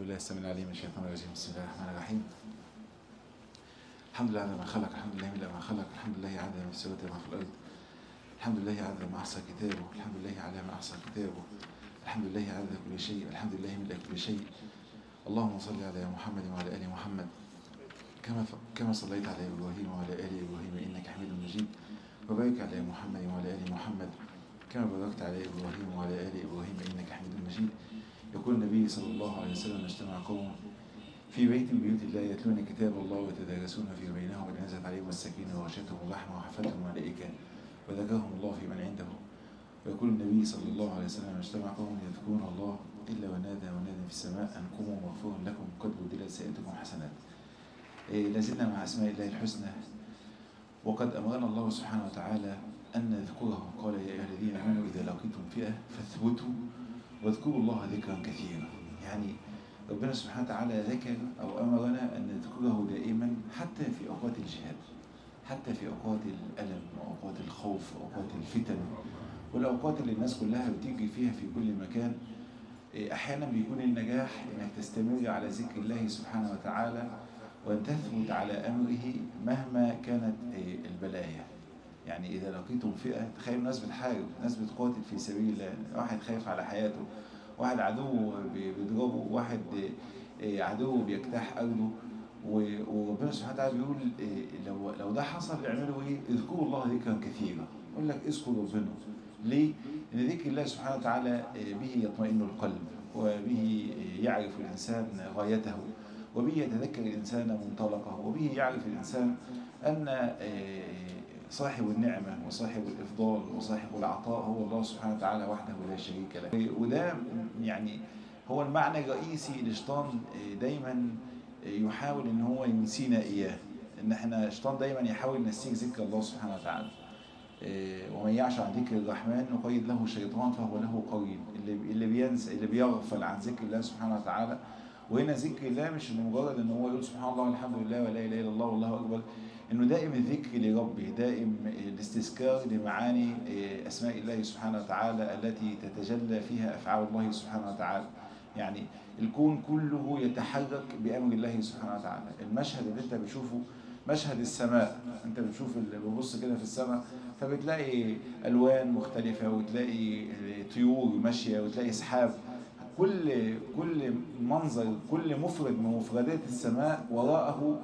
بالله السميع العليم من الشيطان الرجيم بسم الله الرحمن الرحيم الحمد لله على ما خلق الحمد لله من ما خلق الحمد لله عدد ما في السماوات وما في الارض الحمد لله عدد ما احصى كتابه الحمد لله على ما احصى كتابه الحمد لله عدد كل شيء الحمد لله من كل شيء اللهم صل على محمد وعلى ال محمد كما كما صليت على ابراهيم وعلى ال ابراهيم انك حميد مجيد وبارك على محمد وعلى ال محمد كما باركت على ابراهيم وعلى ال ابراهيم انك حميد مجيد يقول النبي صلى الله عليه وسلم اجتمع قوم في بيت من بيوت الله يتلون كتاب الله ويتدارسون في بينهم ونزلت عليهم السكينه وغشتهم الرحمه وحفتهم الملائكه وذكرهم الله في من عنده ويقول النبي صلى الله عليه وسلم اجتمع قوم يذكرون الله الا ونادى ونادى في السماء ان قوموا مغفور لكم قد بدلت سيئتكم حسنات إيه لازلنا مع اسماء الله الحسنى وقد امرنا الله سبحانه وتعالى ان نذكره قال يا ايها الذين امنوا اذا لقيتم فئه فاثبتوا واذكروا الله ذكرا كثيرا يعني ربنا سبحانه وتعالى ذكر أو أمرنا أن نذكره دائما حتى في أوقات الجهاد حتى في أوقات الألم وأوقات الخوف وأوقات الفتن والأوقات اللي الناس كلها بتيجي فيها في كل مكان أحيانا بيكون النجاح أنك تستمر على ذكر الله سبحانه وتعالى وأن تثبت على أمره مهما كانت البلايا يعني إذا لقيتم فئة تخيلوا ناس بتحارب ناس بتقاتل في سبيل الله واحد خايف على حياته واحد عدو بيضربه واحد عدو بيجتاح أرضه وربنا سبحانه وتعالى بيقول لو لو ده حصل اعملوا ايه؟ اذكروا الله ذكرا كثيرا يقول لك اذكر ربنا ليه؟ لأن ذكر الله سبحانه وتعالى به يطمئن القلب وبه يعرف الإنسان غايته وبه يتذكر الإنسان منطلقه وبه يعرف الإنسان أن صاحب النعمة وصاحب الإفضال وصاحب العطاء هو الله سبحانه وتعالى وحده لا شريك له وده يعني هو المعنى الرئيسي لشيطان دايما يحاول ان هو ينسينا اياه ان احنا شيطان دايما يحاول ينسيك ذكر الله سبحانه وتعالى ومن يعش عن ذكر الرحمن نقيد له شيطان فهو له قرين اللي اللي بينسى اللي بيغفل عن ذكر الله سبحانه وتعالى وهنا ذكر الله مش مجرد ان هو يقول سبحان الله والحمد لله ولا اله الا الله والله اكبر انه دائم الذكر لربه دائم الاستذكار لمعاني اسماء الله سبحانه وتعالى التي تتجلى فيها افعال الله سبحانه وتعالى يعني الكون كله يتحرك بامر الله سبحانه وتعالى المشهد اللي انت بتشوفه مشهد السماء انت بتشوف اللي بتبص كده في السماء فبتلاقي الوان مختلفه وتلاقي طيور ماشيه وتلاقي سحاب كل كل منظر كل مفرد من مفردات السماء وراءه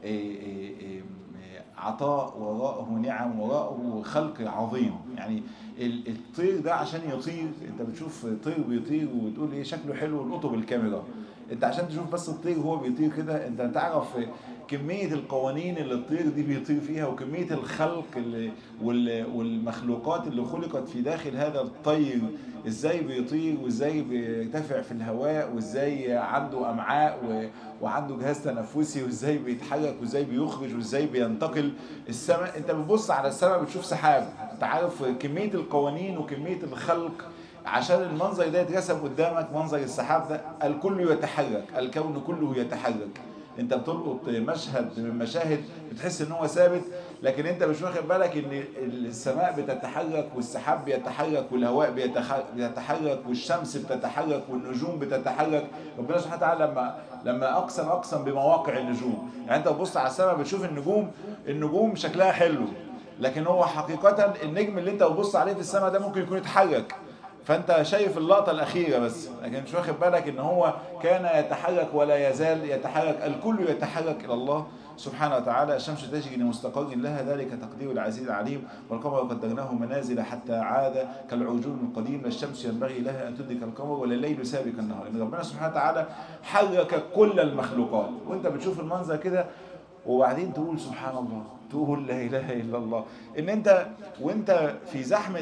عطاء وراءه نعم وراءه خلق عظيم يعني الطير ده عشان يطير انت بتشوف طير بيطير وتقول ايه شكله حلو القطه بالكاميرا انت عشان تشوف بس الطير هو بيطير كده انت تعرف كمية القوانين اللي الطير دي بيطير فيها وكمية الخلق اللي والمخلوقات اللي خلقت في داخل هذا الطير ازاي بيطير وازاي بيرتفع في الهواء وازاي عنده امعاء وعنده جهاز تنفسي وازاي بيتحرك وازاي بيخرج وازاي بينتقل السماء انت بتبص على السماء بتشوف سحاب انت عارف كمية القوانين وكمية الخلق عشان المنظر ده يترسم قدامك منظر السحاب ده الكل يتحرك الكون كله يتحرك انت بتلقط مشهد من مشاهد بتحس ان هو ثابت لكن انت مش واخد بالك ان السماء بتتحرك والسحاب بيتحرك والهواء بيتحرك والشمس بتتحرك والنجوم بتتحرك ربنا سبحانه وتعالى لما لما اقسم اقسم بمواقع النجوم يعني انت بتبص على السماء بتشوف النجوم النجوم شكلها حلو لكن هو حقيقة النجم اللي انت بتبص عليه في السماء ده ممكن يكون يتحرك فانت شايف اللقطة الأخيرة بس لكن مش واخد بالك ان هو كان يتحرك ولا يزال يتحرك الكل يتحرك إلى الله سبحانه وتعالى الشمس تجري لمستقر لها ذلك تقدير العزيز العليم والقمر قدرناه منازل حتى عاد كالعرجون القديم لا الشمس ينبغي لها أن تدرك القمر ولا الليل سابق النهار لأن ربنا سبحانه وتعالى حرك كل المخلوقات وانت بتشوف المنظر كده وبعدين تقول سبحان الله تقول لا اله الا الله ان انت وانت في زحمه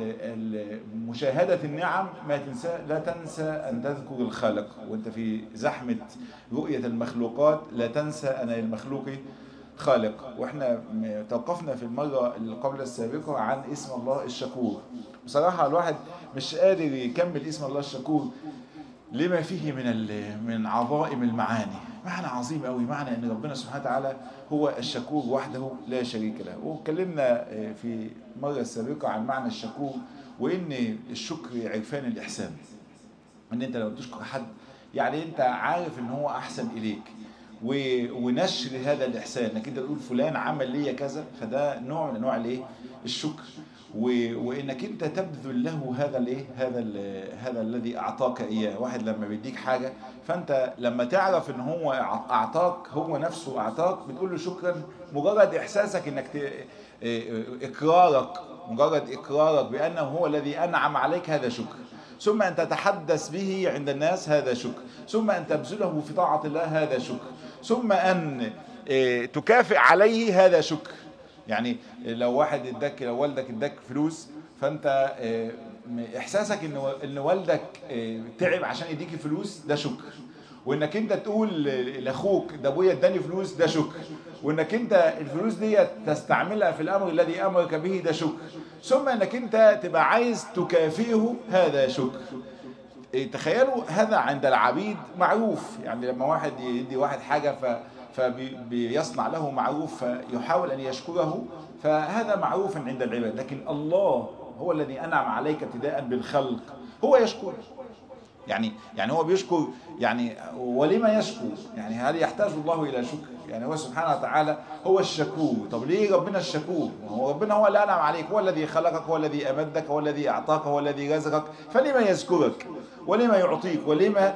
مشاهده النعم ما تنسى لا تنسى ان تذكر الخالق وانت في زحمه رؤيه المخلوقات لا تنسى ان المخلوق خالق واحنا توقفنا في المره اللي قبل السابقه عن اسم الله الشكور بصراحه الواحد مش قادر يكمل اسم الله الشكور لما فيه من من عظائم المعاني معنى عظيم قوي معنى ان ربنا سبحانه وتعالى هو الشكور وحده لا شريك له واتكلمنا في المره السابقه عن معنى الشكور وان الشكر عرفان الاحسان ان انت لو تشكر حد يعني انت عارف ان هو احسن اليك ونشر هذا الاحسان انك انت تقول فلان عمل ليا كذا فده نوع من انواع الايه الشكر وانك انت تبذل له هذا الايه هذا ال هذا الذي اعطاك اياه واحد لما بيديك حاجه فانت لما تعرف ان هو اعطاك هو نفسه اعطاك بتقول له شكرا مجرد احساسك انك اقرارك مجرد اقرارك بانه هو الذي انعم عليك هذا شكر ثم ان تتحدث به عند الناس هذا شكر ثم ان تبذله في طاعه الله هذا شكر ثم ان تكافئ عليه هذا شكر يعني لو واحد اداك لو والدك اداك فلوس فانت احساسك ان ان والدك تعب عشان يديك فلوس ده شكر وانك انت تقول لاخوك ده ابويا اداني فلوس ده شكر وانك انت الفلوس دي تستعملها في الامر الذي امرك به ده شكر ثم انك انت تبقى عايز تكافئه هذا شكر تخيلوا هذا عند العبيد معروف يعني لما واحد يدي واحد حاجه ف فبيصنع له معروف فيحاول أن يشكره فهذا معروف عند العباد لكن الله هو الذي أنعم عليك ابتداء بالخلق هو يشكر يعني يعني هو بيشكر يعني ولما يشكر يعني هل يحتاج الله إلى شكر يعني هو سبحانه وتعالى هو الشكور طب ليه ربنا الشكور هو ربنا هو اللي أنعم عليك هو الذي خلقك هو الذي أمدك هو الذي أعطاك هو الذي رزقك فلما يذكرك ولما يعطيك ولما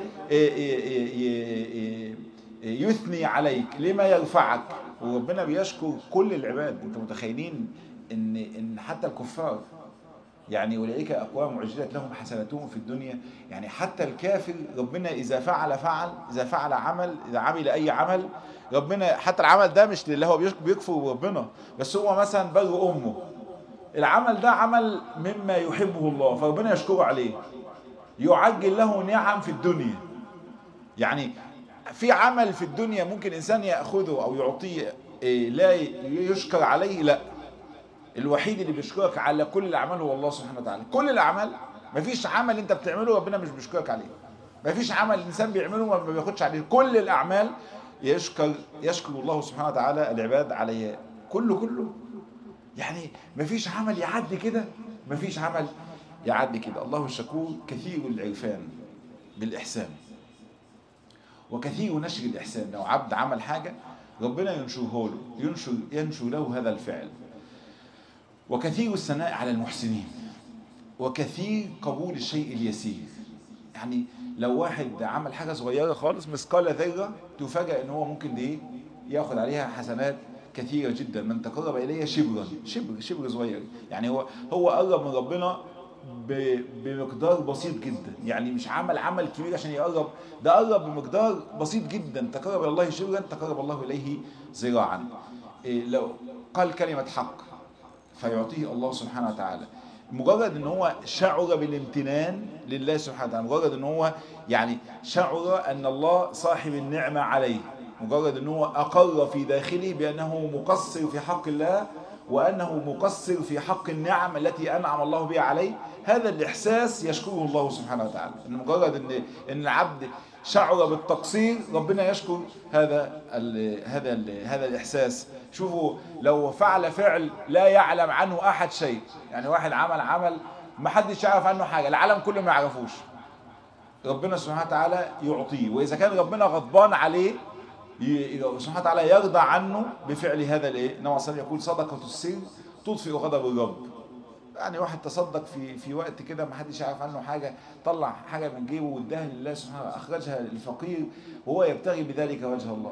يثني عليك لما يرفعك وربنا بيشكر كل العباد انتم متخيلين ان ان حتى الكفار يعني اولئك اقوام عجلت لهم حسناتهم في الدنيا يعني حتى الكافر ربنا اذا فعل فعل اذا فعل عمل اذا عمل اي عمل ربنا حتى العمل ده مش اللي هو بيكفر ربنا بس هو مثلا بر امه العمل ده عمل مما يحبه الله فربنا يشكره عليه يعجل له نعم في الدنيا يعني في عمل في الدنيا ممكن انسان ياخذه او يعطيه لا يشكر عليه لا الوحيد اللي بيشكرك على كل الاعمال هو الله سبحانه وتعالى كل الاعمال مفيش عمل انت بتعمله ربنا مش بيشكرك عليه مفيش عمل الانسان بيعمله ما بياخدش عليه كل الاعمال يشكر يشكر الله سبحانه وتعالى العباد عليها كله كله يعني مفيش عمل يعدي كده مفيش عمل يعدي كده الله الشكور كثير العرفان بالاحسان وكثير نشر الإحسان لو عبد عمل حاجة ربنا ينشره له ينشر, ينشر له هذا الفعل وكثير الثناء على المحسنين وكثير قبول الشيء اليسير يعني لو واحد عمل حاجة صغيرة خالص مثقال ذرة تفاجأ ان هو ممكن ايه ياخد عليها حسنات كثيرة جدا من تقرب إليه شبرا شبر شبر صغير يعني هو هو قرب من ربنا بمقدار بسيط جدا يعني مش عمل عمل كبير عشان يقرب ده قرب بمقدار بسيط جدا تقرب الى الله شبرا تقرب الله اليه ذراعا إيه لو قال كلمه حق فيعطيه الله سبحانه وتعالى مجرد ان هو شعر بالامتنان لله سبحانه وتعالى مجرد ان هو يعني شعر ان الله صاحب النعمه عليه مجرد ان هو اقر في داخله بانه مقصر في حق الله وأنه مقصر في حق النعم التي أنعم الله بها عليه هذا الإحساس يشكره الله سبحانه وتعالى إن مجرد إن إن العبد شعر بالتقصير ربنا يشكر هذا ال هذا ال هذا الإحساس شوفوا لو فعل فعل لا يعلم عنه أحد شيء يعني واحد عمل عمل ما حدش يعرف عنه حاجة العالم كله ما يعرفوش ربنا سبحانه وتعالى يعطيه وإذا كان ربنا غضبان عليه سبحانه وتعالى يرضى عنه بفعل هذا الايه النبي صلى يقول صدقه السر تطفئ غضب الرب يعني واحد تصدق في في وقت كده ما حدش يعرف عنه حاجه طلع حاجه من جيبه واداها لله سبحانه وتعالى اخرجها للفقير وهو يبتغي بذلك وجه الله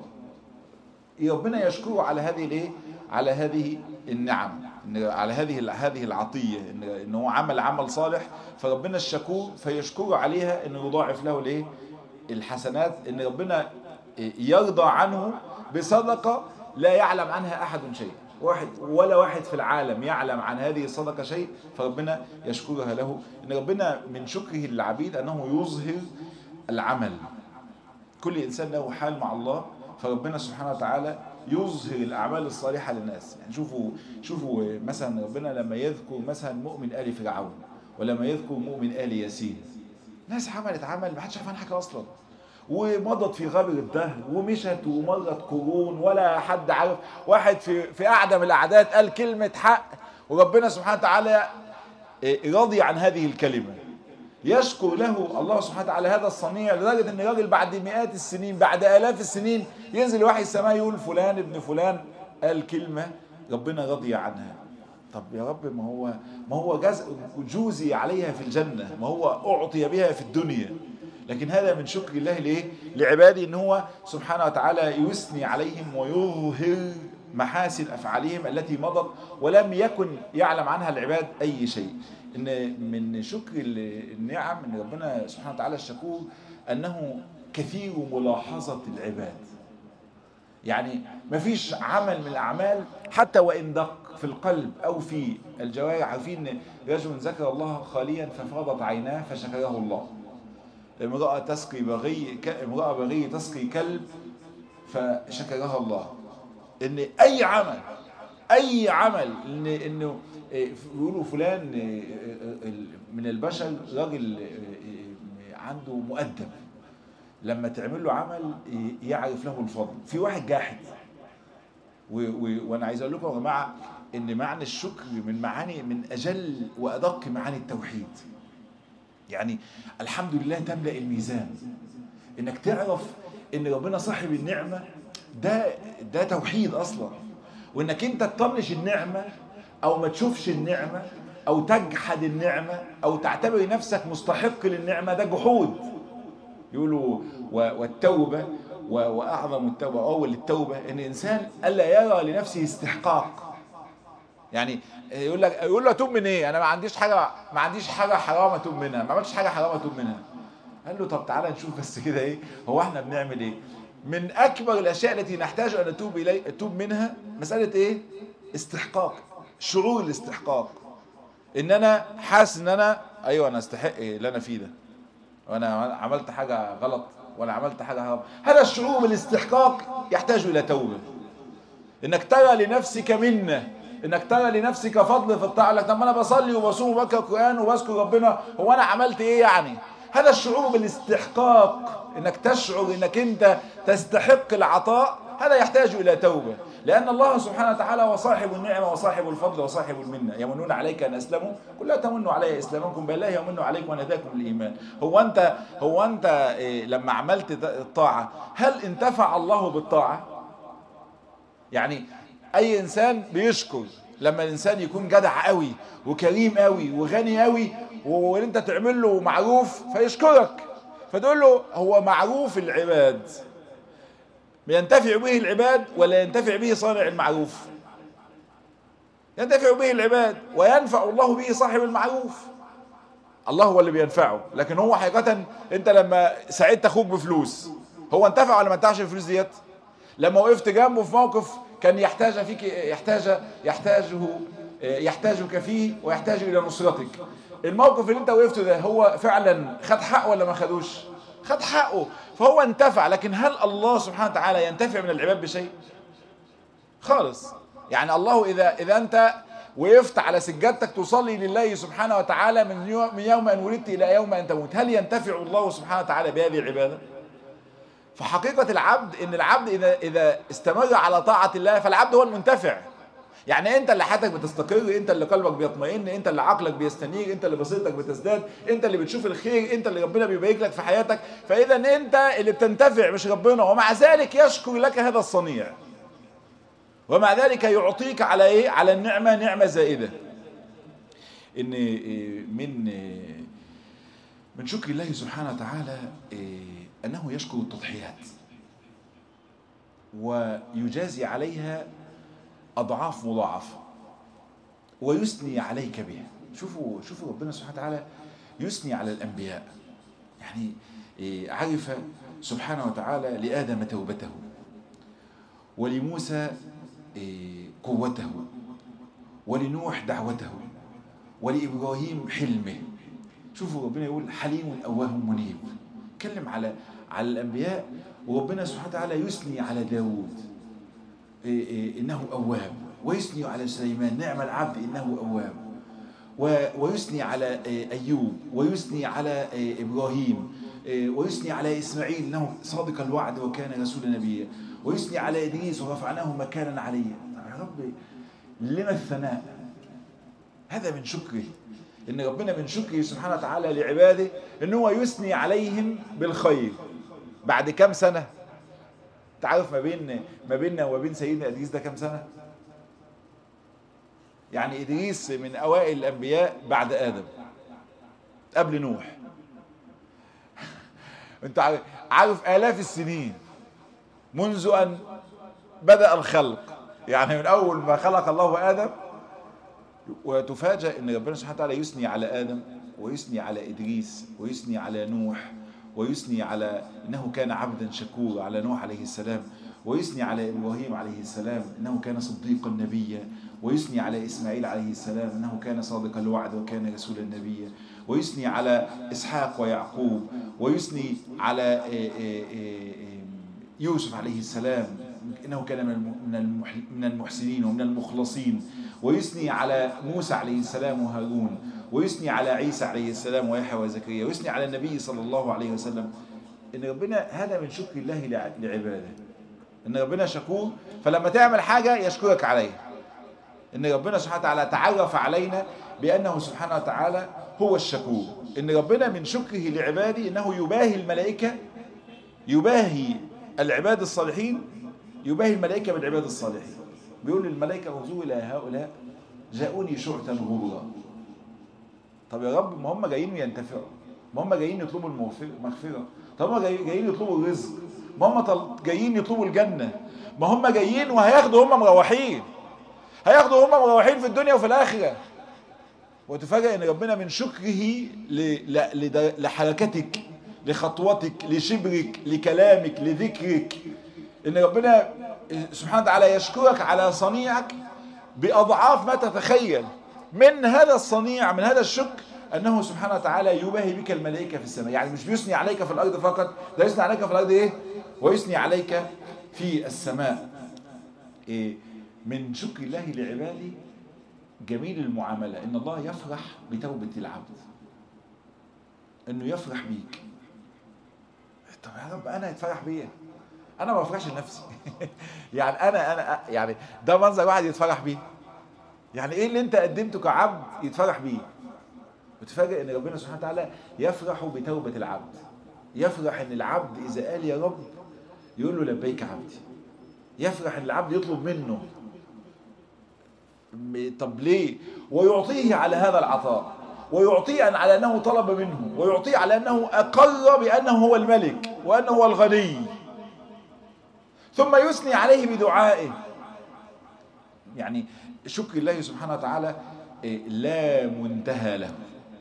ربنا يشكره على هذه الايه على هذه النعم على هذه هذه العطيه ان ان هو عمل عمل صالح فربنا الشكور فيشكره عليها انه يضاعف له الايه الحسنات ان ربنا يرضى عنه بصدقة لا يعلم عنها أحد شيء واحد ولا واحد في العالم يعلم عن هذه الصدقة شيء فربنا يشكرها له إن ربنا من شكره للعبيد أنه يظهر العمل كل إنسان له حال مع الله فربنا سبحانه وتعالى يظهر الأعمال الصالحة للناس يعني شوفوا شوفوا مثلا ربنا لما يذكر مثلا مؤمن آل فرعون ولما يذكر مؤمن آل ياسين ناس عملت عمل ما حدش عارف عنها حاجة أصلا ومضت في غابر الدهر ومشت ومرت قرون ولا حد عارف واحد في في اعدم الاعداد قال كلمه حق وربنا سبحانه وتعالى راضي عن هذه الكلمه يشكر له الله سبحانه وتعالى هذا الصنيع لدرجة ان الراجل بعد مئات السنين بعد آلاف السنين ينزل وحي السماء يقول فلان ابن فلان قال كلمة ربنا رضي عنها طب يا رب ما هو ما هو جزء جوزي عليها في الجنة ما هو أعطي بها في الدنيا لكن هذا من شكر الله ليه لعباده ان هو سبحانه وتعالى يثني عليهم ويظهر محاسن افعالهم التي مضت ولم يكن يعلم عنها العباد اي شيء ان من شكر النعم ان ربنا سبحانه وتعالى الشكور انه كثير ملاحظه العباد يعني ما فيش عمل من الاعمال حتى وان دق في القلب او في الجوارح عارفين ان رجل ذكر الله خاليا ففاضت عيناه فشكره الله امرأة تسقي بغي امرأة بغي تسقي كلب فشكرها الله ان اي عمل اي عمل ان انه يقولوا فلان من البشر راجل عنده مؤدب لما تعمل له عمل يعرف له الفضل في واحد جاحد وانا عايز اقول لكم يا جماعه ان معنى الشكر من معاني من اجل وادق معاني التوحيد يعني الحمد لله تملا الميزان انك تعرف ان ربنا صاحب النعمه ده ده توحيد اصلا وانك انت تطنش النعمه او ما تشوفش النعمه او تجحد النعمه او تعتبر نفسك مستحق للنعمه ده جحود يقولوا والتوبه واعظم التوبه اول التوبه ان الانسان الا يرى لنفسه استحقاق يعني يقول لك يقول له اتوب من ايه انا ما عنديش حاجه ما عنديش حاجه حرام اتوب منها ما عملتش حاجه حرام اتوب منها قال له طب تعالى نشوف بس كده ايه هو احنا بنعمل ايه من اكبر الاشياء التي نحتاج ان نتوب الي اتوب منها مساله ايه استحقاق شعور الاستحقاق ان انا حاسس ان انا ايوه انا استحق ايه اللي انا فيه ده وانا عملت حاجه غلط ولا عملت حاجه غلط هذا الشعور بالاستحقاق يحتاج الى توبه انك ترى لنفسك منه انك ترى لنفسك فضل في الطاعه لك طب ما انا بصلي وبصوم وبقرا القران وبذكر ربنا هو انا عملت ايه يعني هذا الشعور بالاستحقاق انك تشعر انك انت تستحق العطاء هذا يحتاج الى توبه لان الله سبحانه وتعالى هو صاحب النعمه وصاحب الفضل وصاحب المنه يمنون عليك ان اسلموا قل لا تمنوا علي اسلامكم بل الله يمن عليكم ان هداكم الايمان هو انت هو انت إيه لما عملت الطاعه هل انتفع الله بالطاعه يعني اي انسان بيشكر لما الانسان يكون جدع قوي وكريم قوي وغني قوي وانت تعمل له معروف فيشكرك فتقول له هو معروف العباد ينتفع به العباد ولا ينتفع به صانع المعروف ينتفع به العباد وينفع الله به صاحب المعروف الله هو اللي بينفعه لكن هو حقيقة انت لما ساعدت اخوك بفلوس هو انتفع ولا ما انتفعش الفلوس ديت لما وقفت جنبه في موقف كان يحتاج فيك يحتاج يحتاجه يحتاجك فيه ويحتاج الى نصرتك الموقف اللي انت وقفته ده هو فعلا خد حقه ولا ما خدوش خد حقه فهو انتفع لكن هل الله سبحانه وتعالى ينتفع من العباد بشيء خالص يعني الله اذا اذا انت وقفت على سجادتك تصلي لله سبحانه وتعالى من يوم, من يوم ان ولدت الى يوم ان تموت هل ينتفع الله سبحانه وتعالى بهذه العباده فحقيقة العبد ان العبد اذا اذا استمر على طاعة الله فالعبد هو المنتفع يعني انت اللي حياتك بتستقر انت اللي قلبك بيطمئن انت اللي عقلك بيستنير انت اللي بصيرتك بتزداد انت اللي بتشوف الخير انت اللي ربنا بيبارك لك في حياتك فاذا انت اللي بتنتفع مش ربنا ومع ذلك يشكر لك هذا الصنيع ومع ذلك يعطيك على ايه على النعمة نعمة زائدة ان من من شكر الله سبحانه وتعالى أنه يشكر التضحيات ويجازي عليها أضعاف مضاعفة ويثني عليك بها شوفوا شوفوا ربنا سبحانه وتعالى يثني على الأنبياء يعني عرف سبحانه وتعالى لآدم توبته ولموسى قوته ولنوح دعوته ولإبراهيم حلمه شوفوا ربنا يقول حليم أواه منيب اتكلم على على الانبياء وربنا سبحانه وتعالى يثني على داوود إيه إيه انه اواب ويثني على سليمان نعم العبد انه اواب ويثني على ايوب ويثني على ابراهيم ويثني على اسماعيل انه صادق الوعد وكان رسول نبيا ويثني على ادريس ورفعناه مكانا عليا طب يا رب لما الثناء هذا من شكره ان ربنا من شكره سبحانه وتعالى لعباده ان هو يثني عليهم بالخير بعد كام سنة تعرف ما بين ما بيننا وما بين سيدنا ادريس ده كام سنة يعني ادريس من اوائل الانبياء بعد ادم قبل نوح انت عارف, عارف الاف السنين منذ ان بدأ الخلق يعني من اول ما خلق الله ادم وتفاجأ ان ربنا سبحانه وتعالى يثني على ادم ويثني على ادريس ويثني على نوح ويثني على انه كان عبدا شكورا على نوح عليه السلام ويثني على ابراهيم عليه السلام انه كان صديقا نبيا ويثني على اسماعيل عليه السلام انه كان صادق الوعد وكان رسولا نبيا ويثني على اسحاق ويعقوب ويثني على يوسف عليه السلام انه كان من المحسنين ومن المخلصين ويثني على موسى عليه السلام وهارون ويثني على عيسى عليه السلام ويحيى وزكريا ويثني على النبي صلى الله عليه وسلم ان ربنا هذا من شكر الله لعباده ان ربنا شكور فلما تعمل حاجة يشكرك عليها ان ربنا سبحانه وتعالى تعرف علينا بانه سبحانه وتعالى هو الشكور ان ربنا من شكره لعباده انه يباهي الملائكة يباهي العباد الصالحين يباهي الملائكة بالعباد الصالحين بيقول للملائكة انظروا الى هؤلاء جاءوني شعثا غبرا طب يا رب ما هم جايين ينتفعوا ما هم جايين يطلبوا المغفرة طب هم جايين يطلبوا الرزق ما هم جايين يطلبوا الجنة ما هم جايين وهياخدوا هم مروحين هياخدوا هم مروحين في الدنيا وفي الآخرة وتفاجئ ان ربنا من شكره لحركتك لخطوتك لشبرك لكلامك لذكرك ان ربنا سبحانه وتعالى يشكرك على صنيعك بأضعاف ما تتخيل من هذا الصنيع من هذا الشكر أنه سبحانه وتعالى يباهي بك الملائكة في السماء يعني مش بيثني عليك في الأرض فقط ده يثني عليك في الأرض إيه ويثني عليك في السماء إيه من شكر الله لعباده جميل المعاملة إن الله يفرح بتوبة العبد إنه يفرح بيك طب يا رب أنا يتفرح بيا أنا ما بفرحش لنفسي يعني أنا أنا يعني ده منظر واحد يتفرح بيه يعني ايه اللي انت قدمته كعبد يتفرح بيه وتفاجئ ان ربنا سبحانه وتعالى يفرح بتوبة العبد يفرح ان العبد اذا قال يا رب يقول له لبيك عبدي يفرح ان العبد يطلب منه طب ليه ويعطيه على هذا العطاء ويعطيه على انه طلب منه ويعطيه على انه اقر بانه هو الملك وانه هو الغني ثم يثني عليه بدعائه يعني شكر الله سبحانه وتعالى لا منتهى له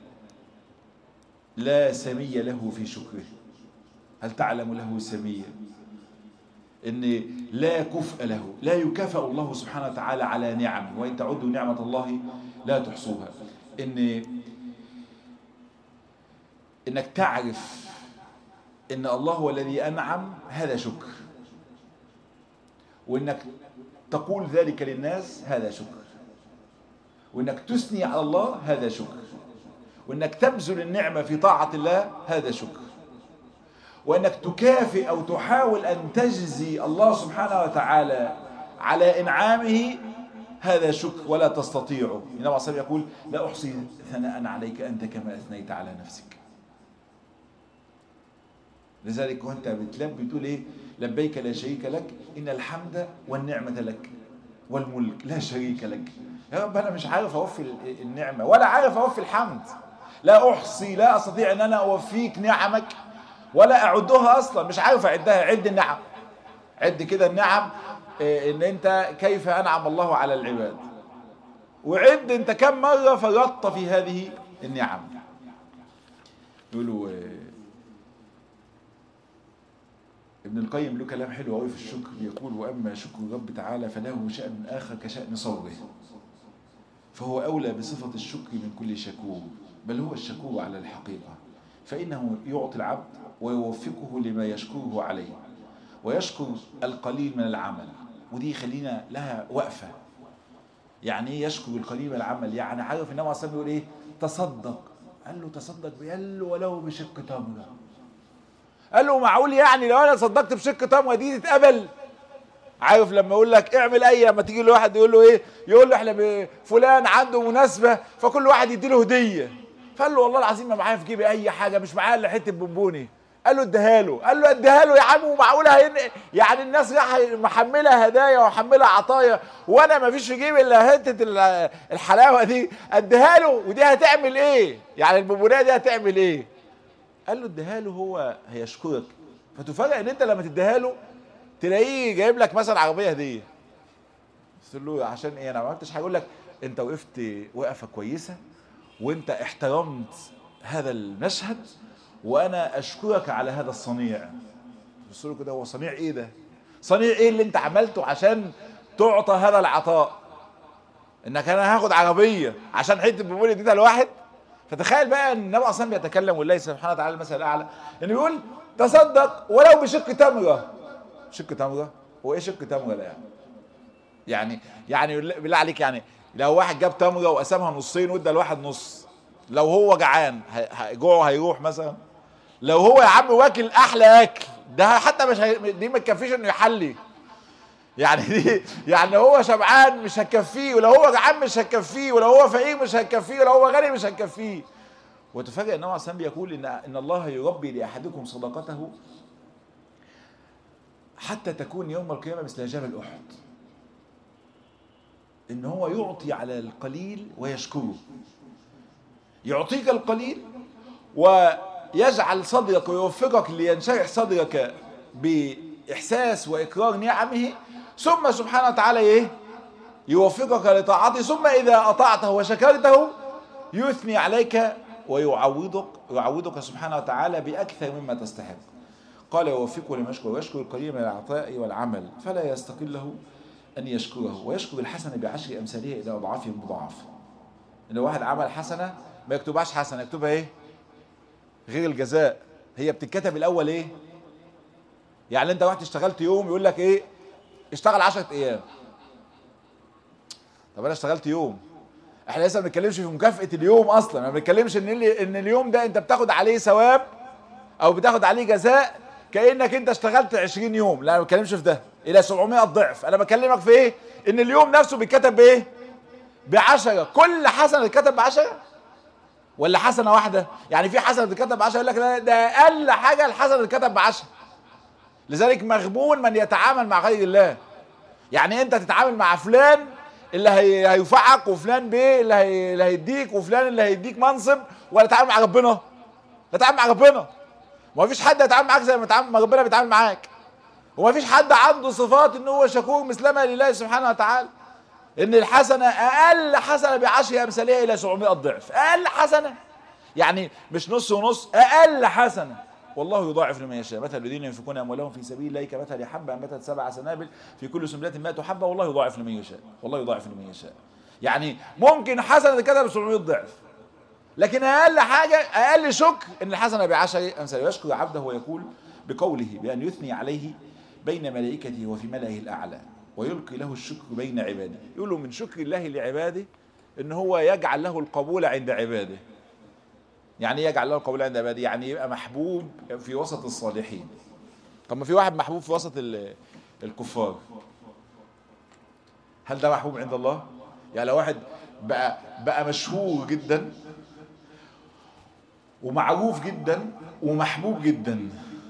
لا سمي له في شكره هل تعلم له سميا ان لا كفء له لا يكافئ الله سبحانه وتعالى على نعم وان تعدوا نعمة الله لا تحصوها ان انك تعرف ان الله هو الذي انعم هذا شكر وانك تقول ذلك للناس هذا شكر وانك تثني على الله هذا شكر وانك تبذل النعمة في طاعة الله هذا شكر وانك تكافئ او تحاول ان تجزي الله سبحانه وتعالى على انعامه هذا شكر ولا تستطيعه النبي عليه الصلاه يقول لا احصي ثناء عليك انت كما اثنيت على نفسك لذلك وانت بتلبي تقول ايه لبيك لا شريك لك ان الحمد والنعمه لك والملك لا شريك لك يا رب انا مش عارف اوفي النعمه ولا عارف اوفي الحمد لا احصي لا استطيع ان انا اوفيك نعمك ولا اعدها اصلا مش عارف اعدها عد النعم عد كده النعم ان انت كيف انعم الله على العباد وعد انت كم مره فرطت في هذه النعم يقولوا ابن القيم له كلام حلو قوي في الشكر يقول واما شكر الرب تعالى فله شأن اخر كشأن صوره فهو اولى بصفة الشكر من كل شكور بل هو الشكور على الحقيقة فإنه يعطي العبد ويوفقه لما يشكره عليه ويشكر القليل من العمل ودي خلينا لها وقفة يعني ايه يشكر القليل من العمل يعني عارف النبي عليه يقول ايه تصدق قال له تصدق قال له ولو بشق تمره قال له معقول يعني لو انا صدقت بشق تمره دي تتقبل عارف لما يقول لك اعمل اي لما تيجي لواحد يقول له ايه يقول له احنا ب- فلان عنده مناسبه فكل واحد يدي له هديه فقال له والله العظيم ما معايا في جيبي اي حاجه مش معايا الا حته بونبوني قال له اديها له قال له اديها له يا عم ومعقوله هين يعني الناس راح محمله هدايا ومحمله عطايا وانا ما فيش في جيبي الا حته ال- الحلاوه دي اديها له ودي هتعمل ايه يعني البونبونيه دي هتعمل ايه قال له اديها له هو هيشكرك فتفاجئ ان انت لما تديها له تلاقيه جايب لك مثلا عربيه هديه قلت له عشان ايه انا ما عملتش حاجه يقول لك انت وقفت وقفه كويسه وانت احترمت هذا المشهد وانا اشكرك على هذا الصنيع بص له كده هو صنيع ايه ده صنيع ايه اللي انت عملته عشان تعطى هذا العطاء انك انا هاخد عربيه عشان حته بيقول اديتها لواحد فتخيل بقى ان النبي اصلا بيتكلم والله سبحانه وتعالى المثل الاعلى انه بيقول تصدق ولو بشق تمره شق تمره هو ايه شق تمره ده يعني يعني يعني بالله عليك يعني لو واحد جاب تمره وقسمها نصين وادى لواحد نص لو هو جعان هي- هي- جوعه هيروح مثلا لو هو يا عم واكل احلى اكل ده حتى مش هي... دي ما تكفيش انه يحلي يعني دي يعني هو شبعان مش هتكفيه ولو هو جعان مش هتكفيه ولو هو فقير مش هتكفيه ولو هو غني مش هتكفيه وتفاجئ ان هو اصلا بيقول ان ان الله يربي لاحدكم صدقته حتى تكون يوم القيامه مثل جبل احد ان هو يعطي على القليل ويشكره يعطيك القليل ويجعل صدرك ويوفقك لينشرح صدرك بإحساس وإقرار نعمه ثم سبحانه وتعالى إيه يوفقك لطاعته ثم إذا أطعته وشكرته يثني عليك ويعوضك يعوضك سبحانه وتعالى بأكثر مما تستحق قال يوفقه لما يشكر ويشكر القليل من العطاء والعمل فلا يستقله أن يشكره ويشكر الحسنة بعشر أمثالها إلى أضعاف مضاعف لو واحد عمل حسنة ما يكتبهاش حسنة يكتبها إيه غير الجزاء هي بتتكتب الأول إيه يعني أنت رحت اشتغلت يوم يقول لك إيه اشتغل 10 أيام طب أنا اشتغلت يوم احنا لسه ما بنتكلمش في مكافأة اليوم أصلا ما بنتكلمش إن اللي إن اليوم ده أنت بتاخد عليه ثواب أو بتاخد عليه جزاء كأنك أنت اشتغلت 20 يوم لا أنا ما بتكلمش في ده إلى 700 ضعف أنا بكلمك في إيه إن اليوم نفسه بيتكتب بإيه بعشرة كل حسنة تتكتب بعشرة ولا حسنة واحدة يعني في حسنة تتكتب بعشرة يقول لك لا ده أقل حاجة الحسنة تتكتب بعشرة لذلك مغبون من يتعامل مع غير الله يعني انت تتعامل مع فلان اللي هي... هينفعك وفلان بيه اللي, هي... اللي هيديك وفلان اللي هيديك منصب ولا تتعامل مع ربنا تتعامل مع ربنا ما فيش حد يتعامل معاك زي ما تتعامل ما ربنا بيتعامل معاك وما فيش حد عنده صفات ان هو شكور مثلما لله سبحانه وتعالى ان الحسنه اقل حسنه بعشر امثالها الى 700 ضعف اقل حسنه يعني مش نص ونص اقل حسنه والله يضاعف لمن يشاء مثل الذين ينفقون اموالهم في سبيل الله كمثل حبه انبتت سبع سنابل في كل سنبله 100 حبه والله يضاعف لمن يشاء والله يضاعف لمن يشاء يعني ممكن حسنه تتكتب ب 700 ضعف لكن اقل حاجه اقل شكر ان الحسنه بعشر امثال يشكر عبده ويقول بقوله بان يثني عليه بين ملائكته وفي ملئه الاعلى ويلقي له الشكر بين عباده يقول له من شكر الله لعباده ان هو يجعل له القبول عند عباده يعني ايه يجعل له القبول عند عباده يعني يبقى محبوب في وسط الصالحين طب ما في واحد محبوب في وسط ال- الكفار هل ده محبوب عند الله يعني لو واحد بقى بقى مشهور جدا ومعروف جدا ومحبوب جدا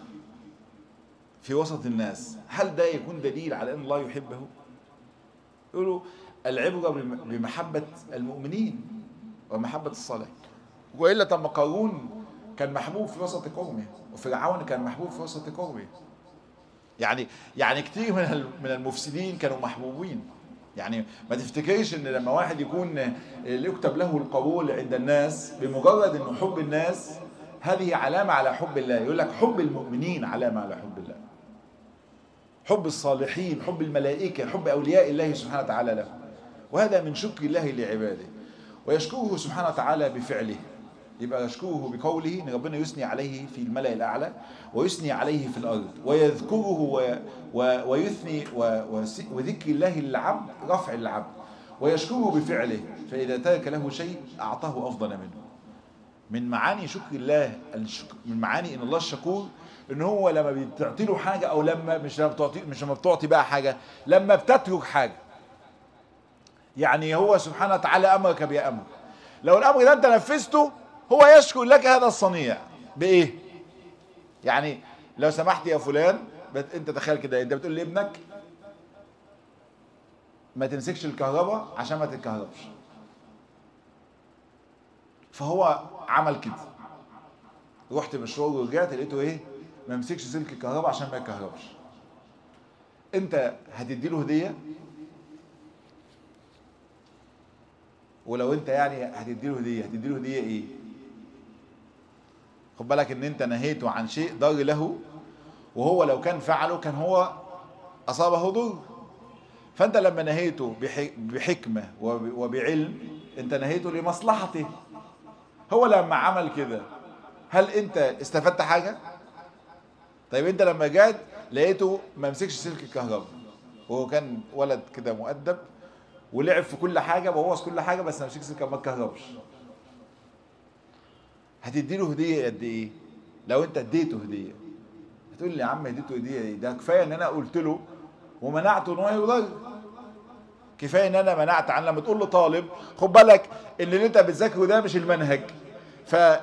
في وسط الناس هل ده يكون دليل على ان الله يحبه يقولوا العبره بم- بمحبه المؤمنين ومحبه الصالحين والا طب ما قارون كان محبوب في وسط قومه وفرعون كان محبوب في وسط قومه يعني يعني كتير من ال- من المفسدين كانوا محبوبين يعني ما تفتكرش ان لما واحد يكون اللي يكتب له القبول عند الناس بمجرد انه حب الناس هذه علامة على حب الله يقول لك حب المؤمنين علامة على حب الله حب الصالحين حب الملائكة حب أولياء الله سبحانه وتعالى له وهذا من شكر الله لعباده ويشكره سبحانه وتعالى بفعله يبقى يشكره بقوله ان ربنا يثني عليه في الملأ الاعلى ويثني عليه في الارض ويذكره و و ويثني و وس- وذكر الله للعبد رفع العبد ويشكره بفعله فاذا ترك له شيء اعطاه افضل منه من معاني شكر الله الشكر من معاني ان الله الشكور ان هو لما بتعطي له حاجه او لما مش لما بتعطي مش لما بتعطي بقى حاجه لما بتترك حاجه يعني هو سبحانه وتعالى امرك بامر لو الامر ده انت نفذته هو يشكر لك هذا الصنيع بايه يعني لو سمحت يا فلان بت- انت تخيل كده انت بتقول لابنك ما تمسكش الكهرباء عشان ما تتكهربش فهو عمل كده رحت مشوار ورجعت لقيته ايه ما مسكش سلك الكهرباء عشان ما يتكهربش انت هتدي له هديه ولو انت يعني هتدي له هديه هتدي له هديه ايه خد بالك ان انت نهيته عن شيء ضار له وهو لو كان فعله كان هو اصابه ضر فانت لما نهيته بح- بحكمه وب- وبعلم انت نهيته لمصلحته هو لما عمل كده هل انت استفدت حاجه طيب انت لما جات لقيته ما مسكش سلك الكهرباء وهو كان ولد كده مؤدب ولعب في كل حاجه بوظ كل حاجه بس ما مسكش سلك ما اتكهربش هتدي له هديه قد ايه لو انت اديته هديه هتقول لي يا عم اديته هديه ايه ده كفايه ان انا قلت له ومنعته ان هو يضر كفايه ان انا منعت عن لما تقول له طالب خد بالك ان اللي انت بتذاكره ده مش المنهج ف ال-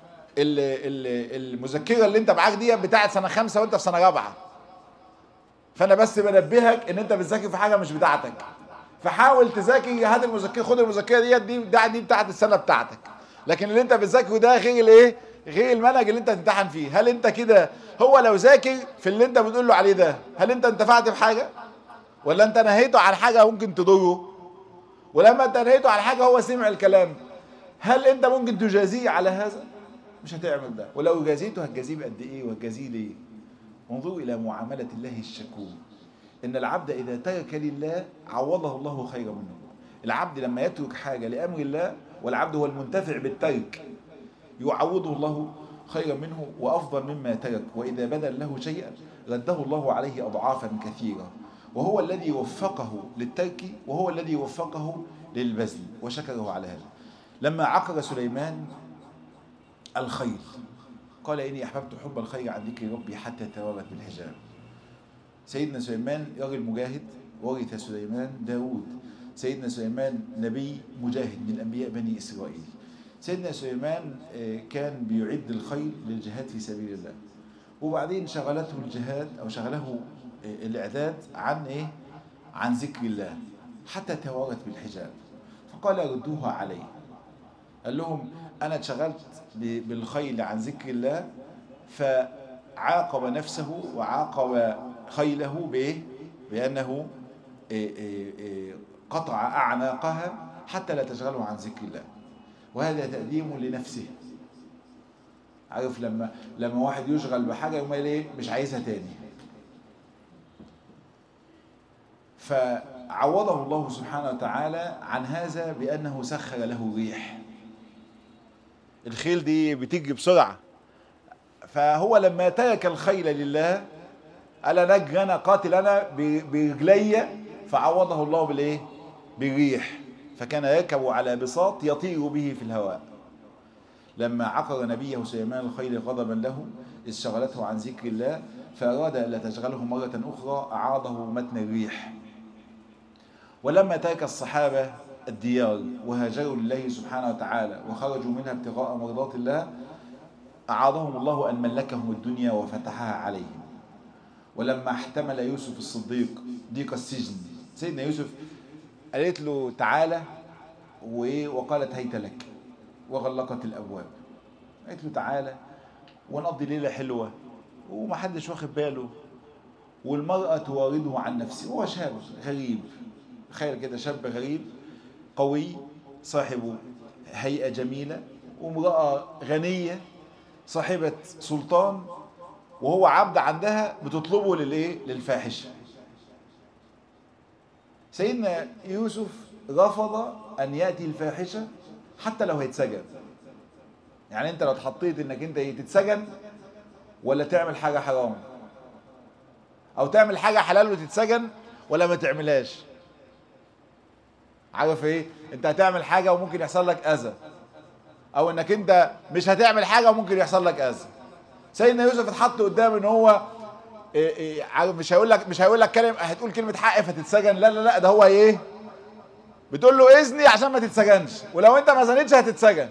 ال- المذكره اللي انت معاك دي بتاعت سنه خمسه وانت في سنه رابعه فانا بس بنبهك ان انت بتذاكر في حاجه مش بتاعتك فحاول تذاكر هات المذكره خد المذكره ديت دي دي, دي بتاعت السنه بتاعتك لكن اللي انت بتذاكره ده غير الايه غير المنهج اللي انت هتمتحن فيه هل انت كده هو لو ذاكر في اللي انت بتقول له عليه ده هل انت انتفعت بحاجه ولا انت نهيته عن حاجه ممكن تضره ولما انت نهيته عن حاجه هو سمع الكلام هل انت ممكن تجازيه على هذا مش هتعمل ده ولو جازيته هتجازيه بقد ايه وهتجازيه ليه انظروا الى معامله الله الشكور ان العبد اذا ترك لله عوضه الله خيرا منه العبد لما يترك حاجه لامر الله والعبد هو المنتفع بالترك يعوضه الله خيرا منه وافضل مما ترك واذا بذل له شيئا رده الله عليه اضعافا كثيره وهو الذي وفقه للترك وهو الذي وفقه للبذل وشكره على هذا لما عقر سليمان الخير قال إني أحببت حب الخير عن ذكر ربي حتى توارت بالحجاب سيدنا سليمان راجل مجاهد ورث سليمان داود سيدنا سليمان نبي مجاهد من أنبياء بني إسرائيل سيدنا سليمان آه، كان بيعد الخيل للجهاد في سبيل الله وبعدين شغلته الجهاد أو شغله آه، الإعداد عن إيه؟ عن ذكر الله حتى توارت بالحجاب فقال ردوها عليه قال لهم انا اتشغلت ب- بالخيل عن ذكر الله فعاقب نفسه وعاقب خيله بايه بانه إيه إيه إيه قطع اعناقها حتى لا تشغله عن ذكر الله وهذا تقديم لنفسه عارف لما لما واحد يشغل بحاجه يقوم قايل ايه مش عايزها تاني فعوضه الله سبحانه وتعالى عن هذا بانه سخر له ريح الخيل دي بتيجي بسرعة فهو لما ترك الخيل لله قال نجري انا قاتل انا ب- برجلي فعوضه الله بالايه بالريح فكان يركب على بساط يطير به في الهواء لما عقر نبيه سليمان الخيل غضبا له إذ شغلته عن ذكر الله فأراد ألا تشغله مرة أخرى أعاضه متن الريح ولما ترك الصحابة الديار وهاجروا لله سبحانه وتعالى وخرجوا منها ابتغاء مرضات الله أعاضهم الله أن ملكهم الدنيا وفتحها عليهم ولما احتمل يوسف الصديق ضيق السجن سيدنا يوسف قالت له تعالى وإيه وقالت هيت لك وغلقت الأبواب قالت له تعالى ونقضي ليلة حلوة ومحدش واخد باله والمرأة توارده عن نفسه هو شاب غريب تخيل كده شاب غريب قوي صاحب هيئة جميلة وامرأة غنية صاحبة سلطان وهو عبد عندها بتطلبه للايه للفاحشة سيدنا يوسف رفض ان ياتي الفاحشة حتى لو هيتسجن يعني انت لو اتحطيت انك انت إيه تتسجن ولا تعمل حاجة حرام او تعمل حاجة حلال وتتسجن ولا ما تعملهاش عارف ايه انت هتعمل حاجة وممكن يحصل لك اذى او انك انت مش هتعمل حاجة وممكن يحصل لك اذى سيدنا يوسف اتحط قدام ان هو إيه إيه عارف مش هيقول لك مش هيقول لك كلمه هتقول كلمه حق فتتسجن لا لا لا ده هو ايه بتقول له اذني عشان ما تتسجنش ولو انت ما زنتش هتتسجن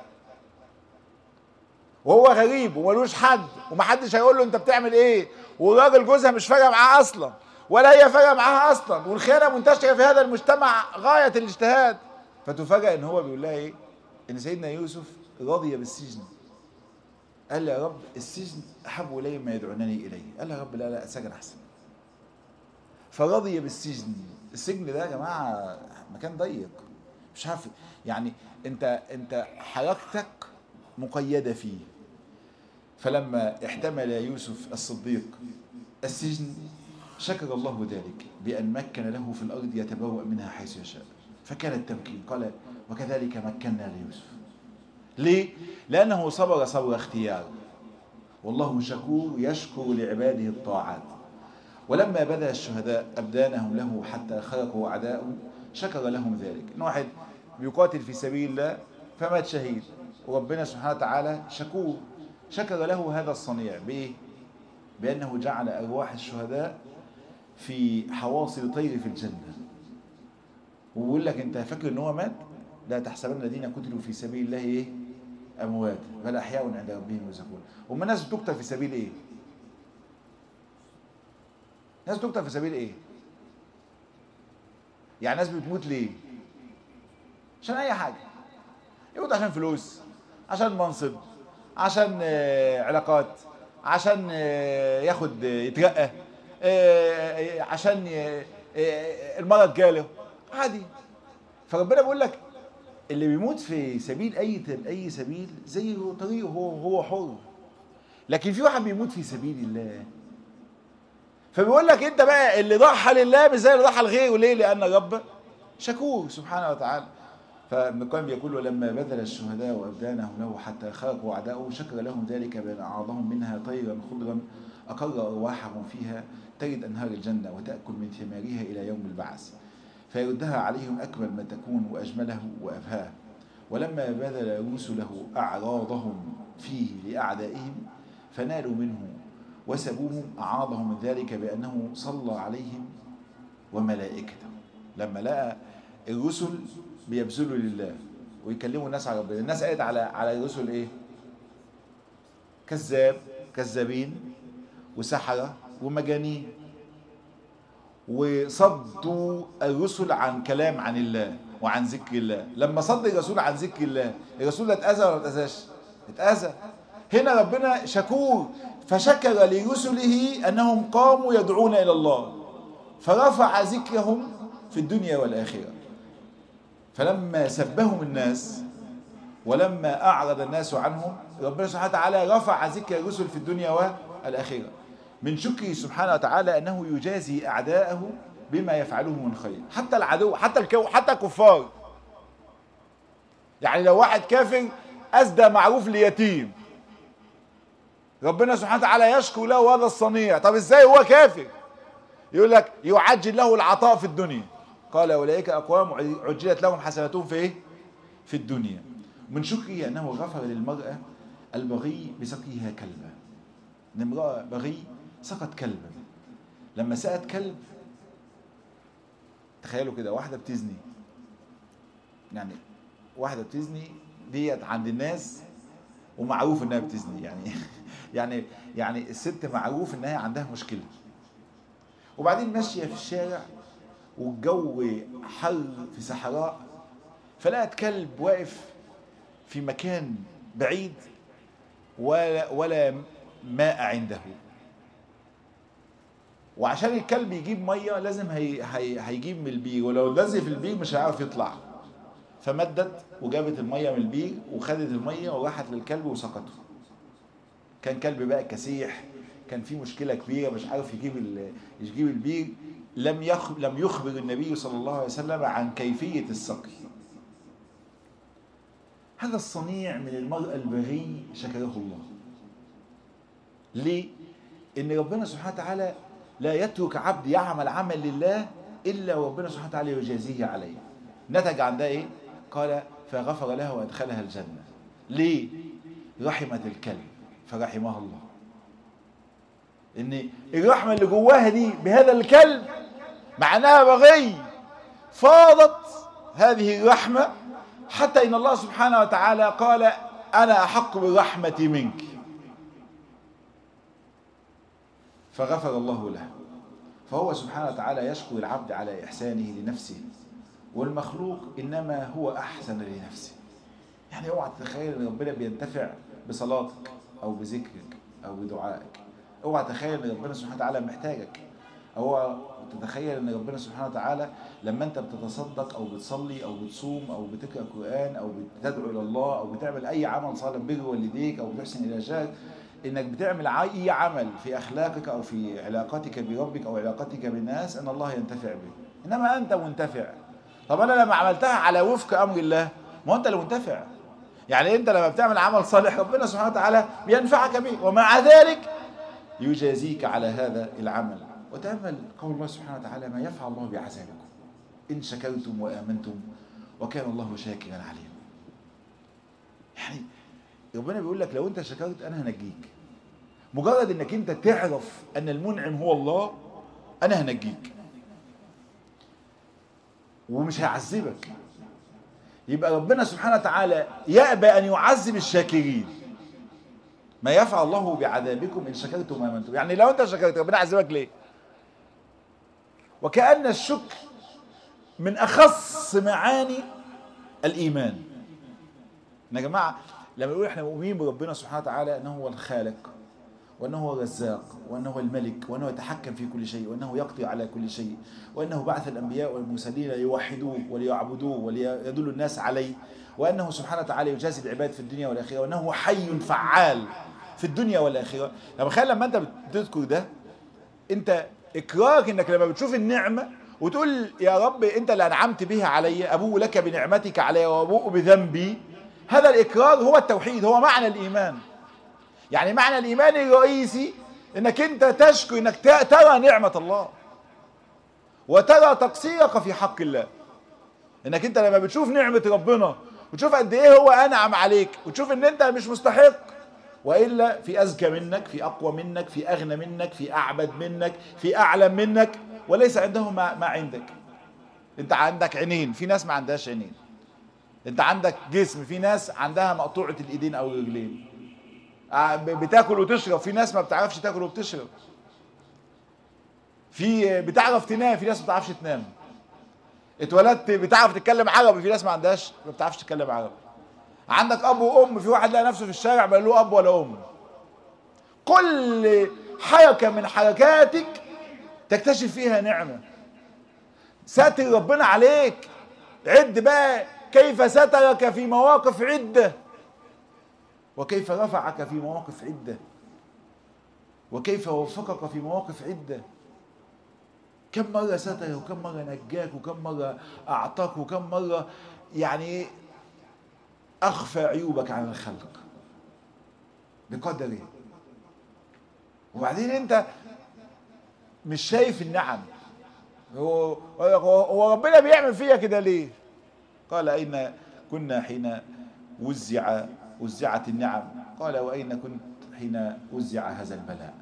وهو غريب وملوش حد ومحدش هيقول له انت بتعمل ايه والراجل جوزها مش فارقه معاه اصلا ولا هي فارقه معاها اصلا والخيانه منتشره في هذا المجتمع غايه الاجتهاد فتفاجئ ان هو بيقول لها ايه ان سيدنا يوسف رضي بالسجن قال لي يا رب السجن احب الي ما يدعونني اليه قال لي يا رب لا لا السجن احسن فرضي بالسجن السجن ده يا جماعه مكان ضيق مش عارف يعني انت انت حركتك مقيده فيه فلما احتمل يوسف الصديق السجن شكر الله ذلك بأن مكن له في الأرض يتبوأ منها حيث يشاء فكان التمكين قال وكذلك مكنا ليوسف ليه؟ لأنه صبر صبر اختيار والله شكور يشكر لعباده الطاعات ولما بدا الشهداء أبدانهم له حتى خرقوا أعداءه شكر لهم ذلك إن واحد بيقاتل في سبيل الله فمات شهيد وربنا سبحانه وتعالى شكور شكر له هذا الصنيع بإيه؟ بأنه جعل أرواح الشهداء في حواصل طير في الجنة ويقول لك أنت فاكر إن هو مات؟ لا تحسبن الذين قتلوا في سبيل الله إيه؟ أموات بل أحياء عند ربهم يرزقون وما الناس بتقتل في سبيل إيه؟ ناس بتقتل في سبيل إيه؟ يعني ناس بتموت ليه؟ عشان أي حاجة يموت عشان فلوس عشان منصب عشان آه، علاقات عشان آه، ياخد آه، يترقى آه، عشان ي- آه، المرض جاله عادي فربنا بيقول لك اللي بيموت في سبيل اي اي سبيل زي طريقه هو هو حر لكن في واحد بيموت في سبيل الله فبيقول لك انت بقى اللي ضحى لله مش زي اللي ضحى لغيره ليه؟ لان الرب شكور سبحانه وتعالى فابن القيم يقول ولما بذل الشهداء ابدانهم له حتى خرقوا اعداؤه شكر لهم ذلك بان اعاضهم منها طيرا خضرا اقر ارواحهم فيها تجد انهار الجنه وتاكل من ثمارها الى يوم البعث فيردها عليهم اكمل ما تكون واجمله وابهاه ولما بذل رسله اعراضهم فيه لاعدائهم فنالوا منه وسبوهم اعاضهم من ذلك بانه صلى عليهم وملائكته لما لقى الرسل بيبذلوا لله ويكلموا الناس على ربنا الناس قالت على على الرسل ايه كذاب كذابين وسحرة ومجانين وصدوا الرسل عن كلام عن الله وعن ذكر الله لما صد الرسول عن ذكر الله الرسول ده اتأذى ولا ما اتأذاش اتأذى هنا ربنا شكور فشكر لرسله أنهم قاموا يدعون إلى الله فرفع ذكرهم في الدنيا والآخرة فلما سبهم الناس ولما أعرض الناس عنهم ربنا سبحانه وتعالى رفع ذكر الرسل في الدنيا والآخرة من شكره سبحانه وتعالى أنه يجازي أعداءه بما يفعله من خير حتى العدو حتى الكو حتى الكفار يعني لو واحد كافر أسدى معروف ليتيم ربنا سبحانه وتعالى يشكو له هذا الصنيع طب ازاي هو كافر يقول لك يعجل له العطاء في الدنيا قال اولئك اقوام عجلت لهم حسناتهم في ايه في الدنيا من شكره انه غفر للمراه البغي بسقيها كلبا ان امراه بغي سقط كلبا لما سقت كلب تخيلوا كده واحده بتزني يعني واحده بتزني ديت عند الناس ومعروف انها بتزني يعني يعني يعني الست معروف انها عندها مشكله وبعدين ماشيه في الشارع والجو حر في صحراء فلقت كلب واقف في مكان بعيد ولا ولا ماء عنده وعشان الكلب يجيب ميه لازم هي هي هيجيب من البير ولو نزل في البير مش هيعرف يطلع فمدت وجابت الميه من البير وخدت الميه وراحت للكلب وسقته كان كلب بقى كسيح كان في مشكله كبيره مش عارف يجيب يجيب البير لم يخ لم يخبر النبي صلى الله عليه وسلم عن كيفيه السقي هذا الصنيع من المرأة البغي شكره الله ليه؟ إن ربنا سبحانه وتعالى لا يترك عبد يعمل عمل لله إلا وربنا سبحانه وتعالى يجازيه عليه نتج عن ده إيه؟ قال فغفر لها وأدخلها الجنة ليه؟ رحمت الكلب فرحمها الله ان الرحمة اللي جواها دي بهذا الكلب مع انها بغي فاضت هذه الرحمة حتى ان الله سبحانه وتعالى قال انا احق بالرحمة منك فغفر الله له فهو سبحانه وتعالى يشكر العبد على إحسانه لنفسه والمخلوق إنما هو أحسن لنفسه يعني اوعى تتخيل ان ربنا بينتفع بصلاتك او بذكرك او بدعائك اوعى تتخيل ان ربنا سبحانه وتعالى محتاجك اوعى تتخيل ان ربنا سبحانه وتعالى لما انت بتتصدق او بتصلي او بتصوم او بتقرا قران او بتدعو الى الله او بتعمل اي عمل صالح بر والديك او بتحسن الى جارك انك بتعمل اي عمل في اخلاقك او في علاقتك بربك او علاقتك بالناس ان الله ينتفع به انما انت منتفع طب انا لما عملتها على وفق امر الله ما هو انت اللي منتفع يعني انت لما بتعمل عمل صالح ربنا سبحانه وتعالى بينفعك به ومع ذلك يجازيك على هذا العمل وتأمل قول الله سبحانه وتعالى ما يفعل الله بعذابكم إن شكرتم وآمنتم وكان الله شاكرا عليما يعني ربنا بيقول لك لو انت شكرت انا هنجيك مجرد انك انت تعرف ان المنعم هو الله انا هنجيك ومش هيعذبك يبقى ربنا سبحانه وتعالى يأبى أن يعذب الشاكرين ما يفعل الله بعذابكم إن شكرتم وآمنتم يعني لو أنت شكرت ربنا يعذبك ليه وكأن الشكر من أخص معاني الإيمان يا جماعة لما نقول احنا مؤمنين بربنا سبحانه وتعالى أنه هو الخالق وأنه هو الرزاق وأنه هو الملك وأنه يتحكم في كل شيء وأنه يقضي على كل شيء وأنه بعث الأنبياء والمرسلين ليوحدوه وليعبدوه وليدلوا الناس عليه وأنه سبحانه وتعالى يجازي العباد في الدنيا والآخرة وأنه حي فعال في الدنيا والآخرة لما خير لما أنت بتذكر ده أنت إكرارك إنك لما بتشوف النعمة وتقول يا رب أنت اللي أنعمت بها علي أبوء لك بنعمتك علي وأبوء بذنبي هذا الإكرار هو التوحيد هو معنى الإيمان يعني معنى الإيمان الرئيسي انك انت تشكر انك ترى نعمة الله وترى تقصيرك في حق الله انك انت لما بتشوف نعمة ربنا وتشوف قد ايه هو انعم عليك وتشوف ان انت مش مستحق والا في اذكى منك في اقوى منك في اغنى منك في اعبد منك في اعلم منك وليس عنده ما, ما عندك انت عندك عينين في ناس ما عندهاش عينين انت عندك جسم في ناس عندها مقطوعة الايدين او الرجلين بتاكل وتشرب في ناس ما بتعرفش تاكل وبتشرب في بتعرف تنام في ناس ما بتعرفش تنام اتولدت بتعرف تتكلم عربي في ناس ما عندهاش ما بتعرفش تتكلم عربي عندك اب وام في واحد لقى نفسه في الشارع ما له اب ولا ام كل حركه من حركاتك تكتشف فيها نعمه ساتر ربنا عليك عد بقى كيف سترك في مواقف عده وكيف رفعك في مواقف عدة وكيف وفقك في مواقف عدة كم مرة ستر وكم مرة نجاك وكم مرة أعطاك وكم مرة يعني أخفى عيوبك عن الخلق بقدره وبعدين أنت مش شايف النعم هو, هو ربنا بيعمل فيا كده ليه قال أين كنا حين وزع وزعت النعم قال وأين كنت حين وزع هذا البلاء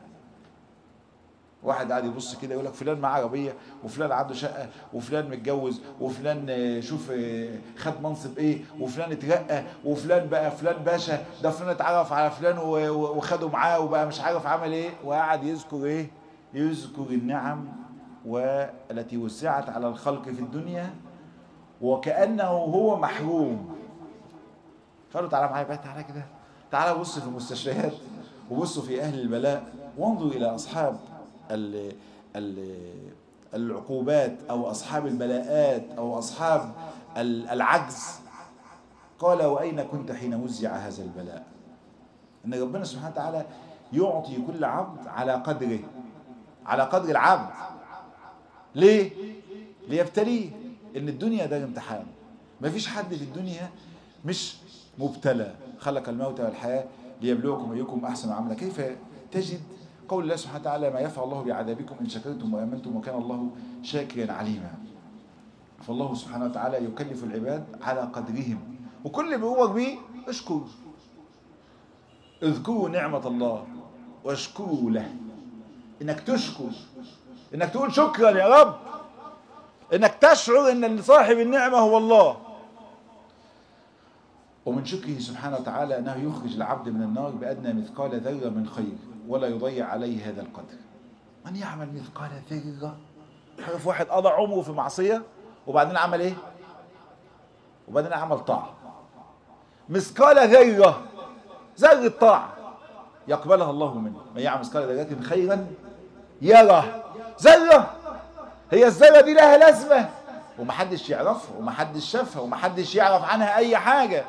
واحد قاعد يبص كده يقول لك فلان معاه عربيه وفلان عنده شقه وفلان متجوز وفلان شوف خد منصب ايه وفلان اترقى وفلان بقى فلان باشا ده فلان اتعرف على فلان وخده معاه وبقى مش عارف عمل ايه وقعد يذكر ايه يذكر النعم والتي وزعت على الخلق في الدنيا وكانه هو محروم فقالوا تعالى معايا بقى تعالى كده تعالى بص في المستشفيات وبصوا في اهل البلاء وانظر الى اصحاب ال ال العقوبات او اصحاب البلاءات او اصحاب العجز قال واين كنت حين وزع هذا البلاء ان ربنا سبحانه وتعالى يعطي كل عبد على قدره على قدر العبد ليه ليبتليه ان الدنيا ده امتحان مفيش حد في الدنيا مش مبتلى خلق الموت والحياة ليبلوكم أيكم أحسن عملا كيف تجد قول الله سبحانه وتعالى ما يفعل الله بعذابكم إن شكرتم وآمنتم وكان الله شاكرا عليما فالله سبحانه وتعالى يكلف العباد على قدرهم وكل ما هو بيه اشكر اذكروا نعمة الله واشكروا له انك تشكر انك تقول شكرا يا رب انك تشعر ان صاحب النعمة هو الله ومن شكره سبحانه وتعالى انه يخرج العبد من النار بادنى مثقال ذره من خير ولا يضيع عليه هذا القدر من يعمل مثقال ذره عارف واحد قضى عمره في معصيه وبعدين عمل ايه وبعدين عمل طاعه مثقال ذره ذره طاعه يقبلها الله منه من يعمل مثقال ذره خيرا يره ذره هي الذره دي لها لازمه ومحدش يعرفها ومحدش شافها ومحدش يعرف عنها اي حاجه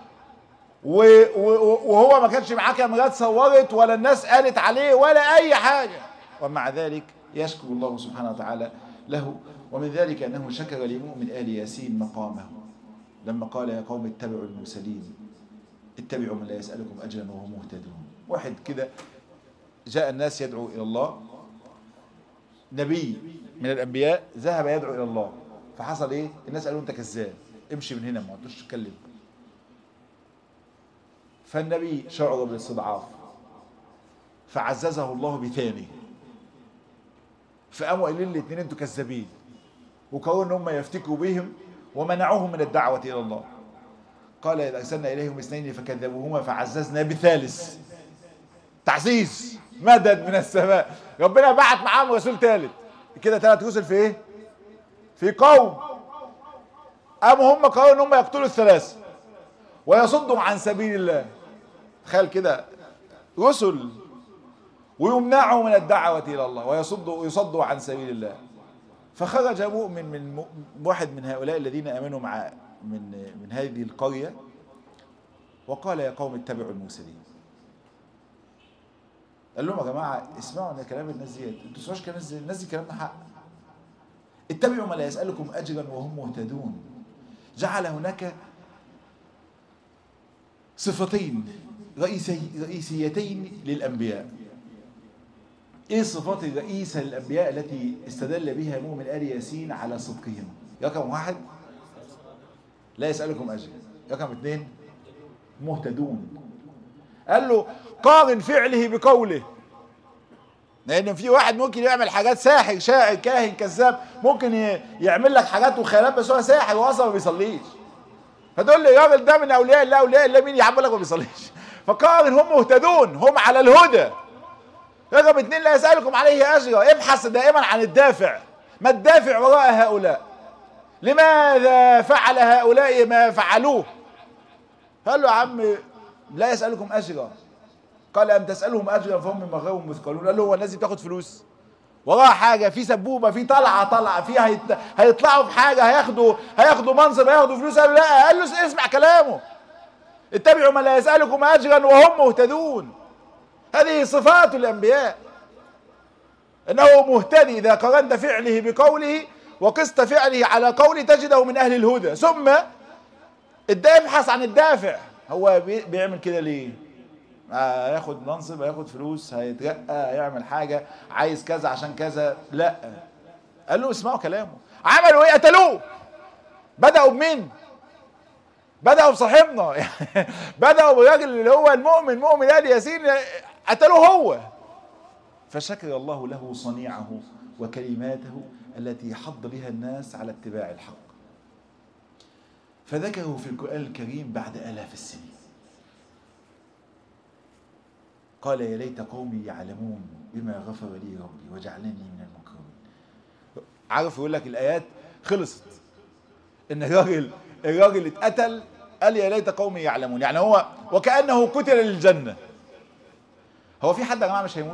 وهو ما كانش معاه كاميرات صورت ولا الناس قالت عليه ولا اي حاجه ومع ذلك يشكر الله سبحانه وتعالى له ومن ذلك انه شكر لمؤمن ال ياسين مقامه لما قال يا قوم اتبعوا المرسلين اتبعوا من لا يسالكم اجرا وهم مهتدون واحد كده جاء الناس يدعو الى الله نبي من الانبياء ذهب يدعو الى الله فحصل ايه الناس قالوا انت كذاب امشي من هنا ما تقعدش تتكلم فالنبي شعر بالاستضعاف فعززه الله بثاني فقاموا قايلين الاثنين انتوا كذابين وقالوا ان هم يفتكوا بهم ومنعوهم من الدعوه الى الله قال اذا ارسلنا اليهم اثنين فكذبوهما فعززنا بثالث تعزيز مدد من السماء ربنا بعت معاهم رسول ثالث كده ثلاث رسل في ايه في قوم قاموا هم قالوا ان هم يقتلوا الثلاثه ويصدوا عن سبيل الله تخيل كده رسل ويمنعوا من الدعوة إلى الله ويصدوا يصدوا عن سبيل الله فخرج مؤمن من واحد من هؤلاء الذين آمنوا مع من من هذه القرية وقال يا قوم اتبعوا المرسلين قال لهم يا جماعة اسمعوا ان كلام الناس دي انتوا تسمعوش كلام الناس دي الناس دي كلامنا حق اتبعوا ما لا يسألكم أجرا وهم مهتدون جعل هناك صفتين رئيسي رئيسيتين للأنبياء ايه الصفات الرئيسة للأنبياء التي استدل بها مؤمن آل ياسين على صدقهم رقم واحد لا يسألكم أجر رقم اثنين مهتدون قال له قارن فعله بقوله لان في واحد ممكن يعمل حاجات ساحر شاعر كاهن كذاب ممكن يعمل لك حاجات وخيالات بس هو ساحر واصلا ما بيصليش فتقول لي الراجل ده من اولياء الله اولياء الله مين يا عم لك ما بيصليش فقارن هم مهتدون هم على الهدى رقم اثنين لا يسألكم عليه أجرا ابحث دائما عن الدافع ما الدافع وراء هؤلاء لماذا فعل هؤلاء ما فعلوه قال له يا عم لا يسألكم أجرا قال أم تسألهم أجرا فهم من مغرهم مثقلون قال له هو الناس دي بتاخد فلوس وراها حاجة في سبوبة في طلعة طلعة في هيت... هيطلعوا في حاجة هياخدوا هياخدوا منصب هياخدوا فلوس قال له لا قال له اسمع كلامه اتبعوا من لا يسألكم أجرا وهم مهتدون هذه صفات الأنبياء أنه مهتدي إذا قرنت فعله بقوله وقست فعله على قوله تجده من أهل الهدى ثم ابحث عن الدافع هو بيعمل كده ليه هياخد منصب هياخد فلوس هيترقى هيعمل حاجة عايز كذا عشان كذا لا قال له اسمعوا كلامه عملوا ايه قتلوه بدأوا بمين بدأوا بصاحبنا بدأوا بالراجل اللي هو المؤمن مؤمن آل ياسين قتلوه هو فشكر الله له صنيعه وكلماته التي حض بها الناس على اتباع الحق فذكره في القرآن الكريم بعد آلاف السنين قال يا ليت قومي يعلمون بما غفر لي ربي وجعلني من المكرمين عارف يقول لك الآيات خلصت ان الراجل الراجل اتقتل قال يا ليت قومي يعلمون يعني هو وكأنه قتل للجنة هو في حد يا جماعة مش هيموت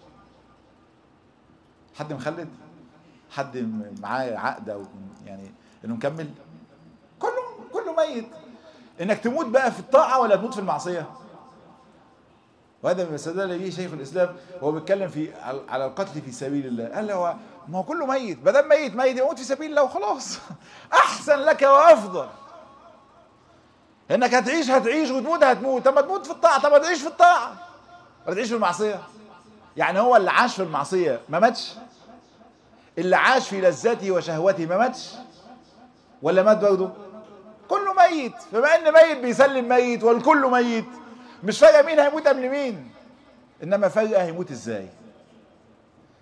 حد مخلد حد معاه عقد او يعني انه مكمل كله كله ميت انك تموت بقى في الطاعة ولا تموت في المعصية وهذا ما استدل به شيخ الاسلام وهو بيتكلم في على القتل في سبيل الله قال هو ما هو كله ميت ما دام ميت ميت يموت في سبيل الله وخلاص احسن لك وافضل انك هتعيش هتعيش وتموت هتموت طب ما تموت في الطاعه طب ما تعيش في الطاعه ما تعيش في المعصيه يعني هو اللي عاش في المعصيه ما ماتش اللي عاش في لذته وشهوته ما ماتش ولا مات برضه كله ميت فبما ان ميت بيسلم ميت والكل ميت مش فارقه مين هيموت قبل مين انما فارقه هيموت ازاي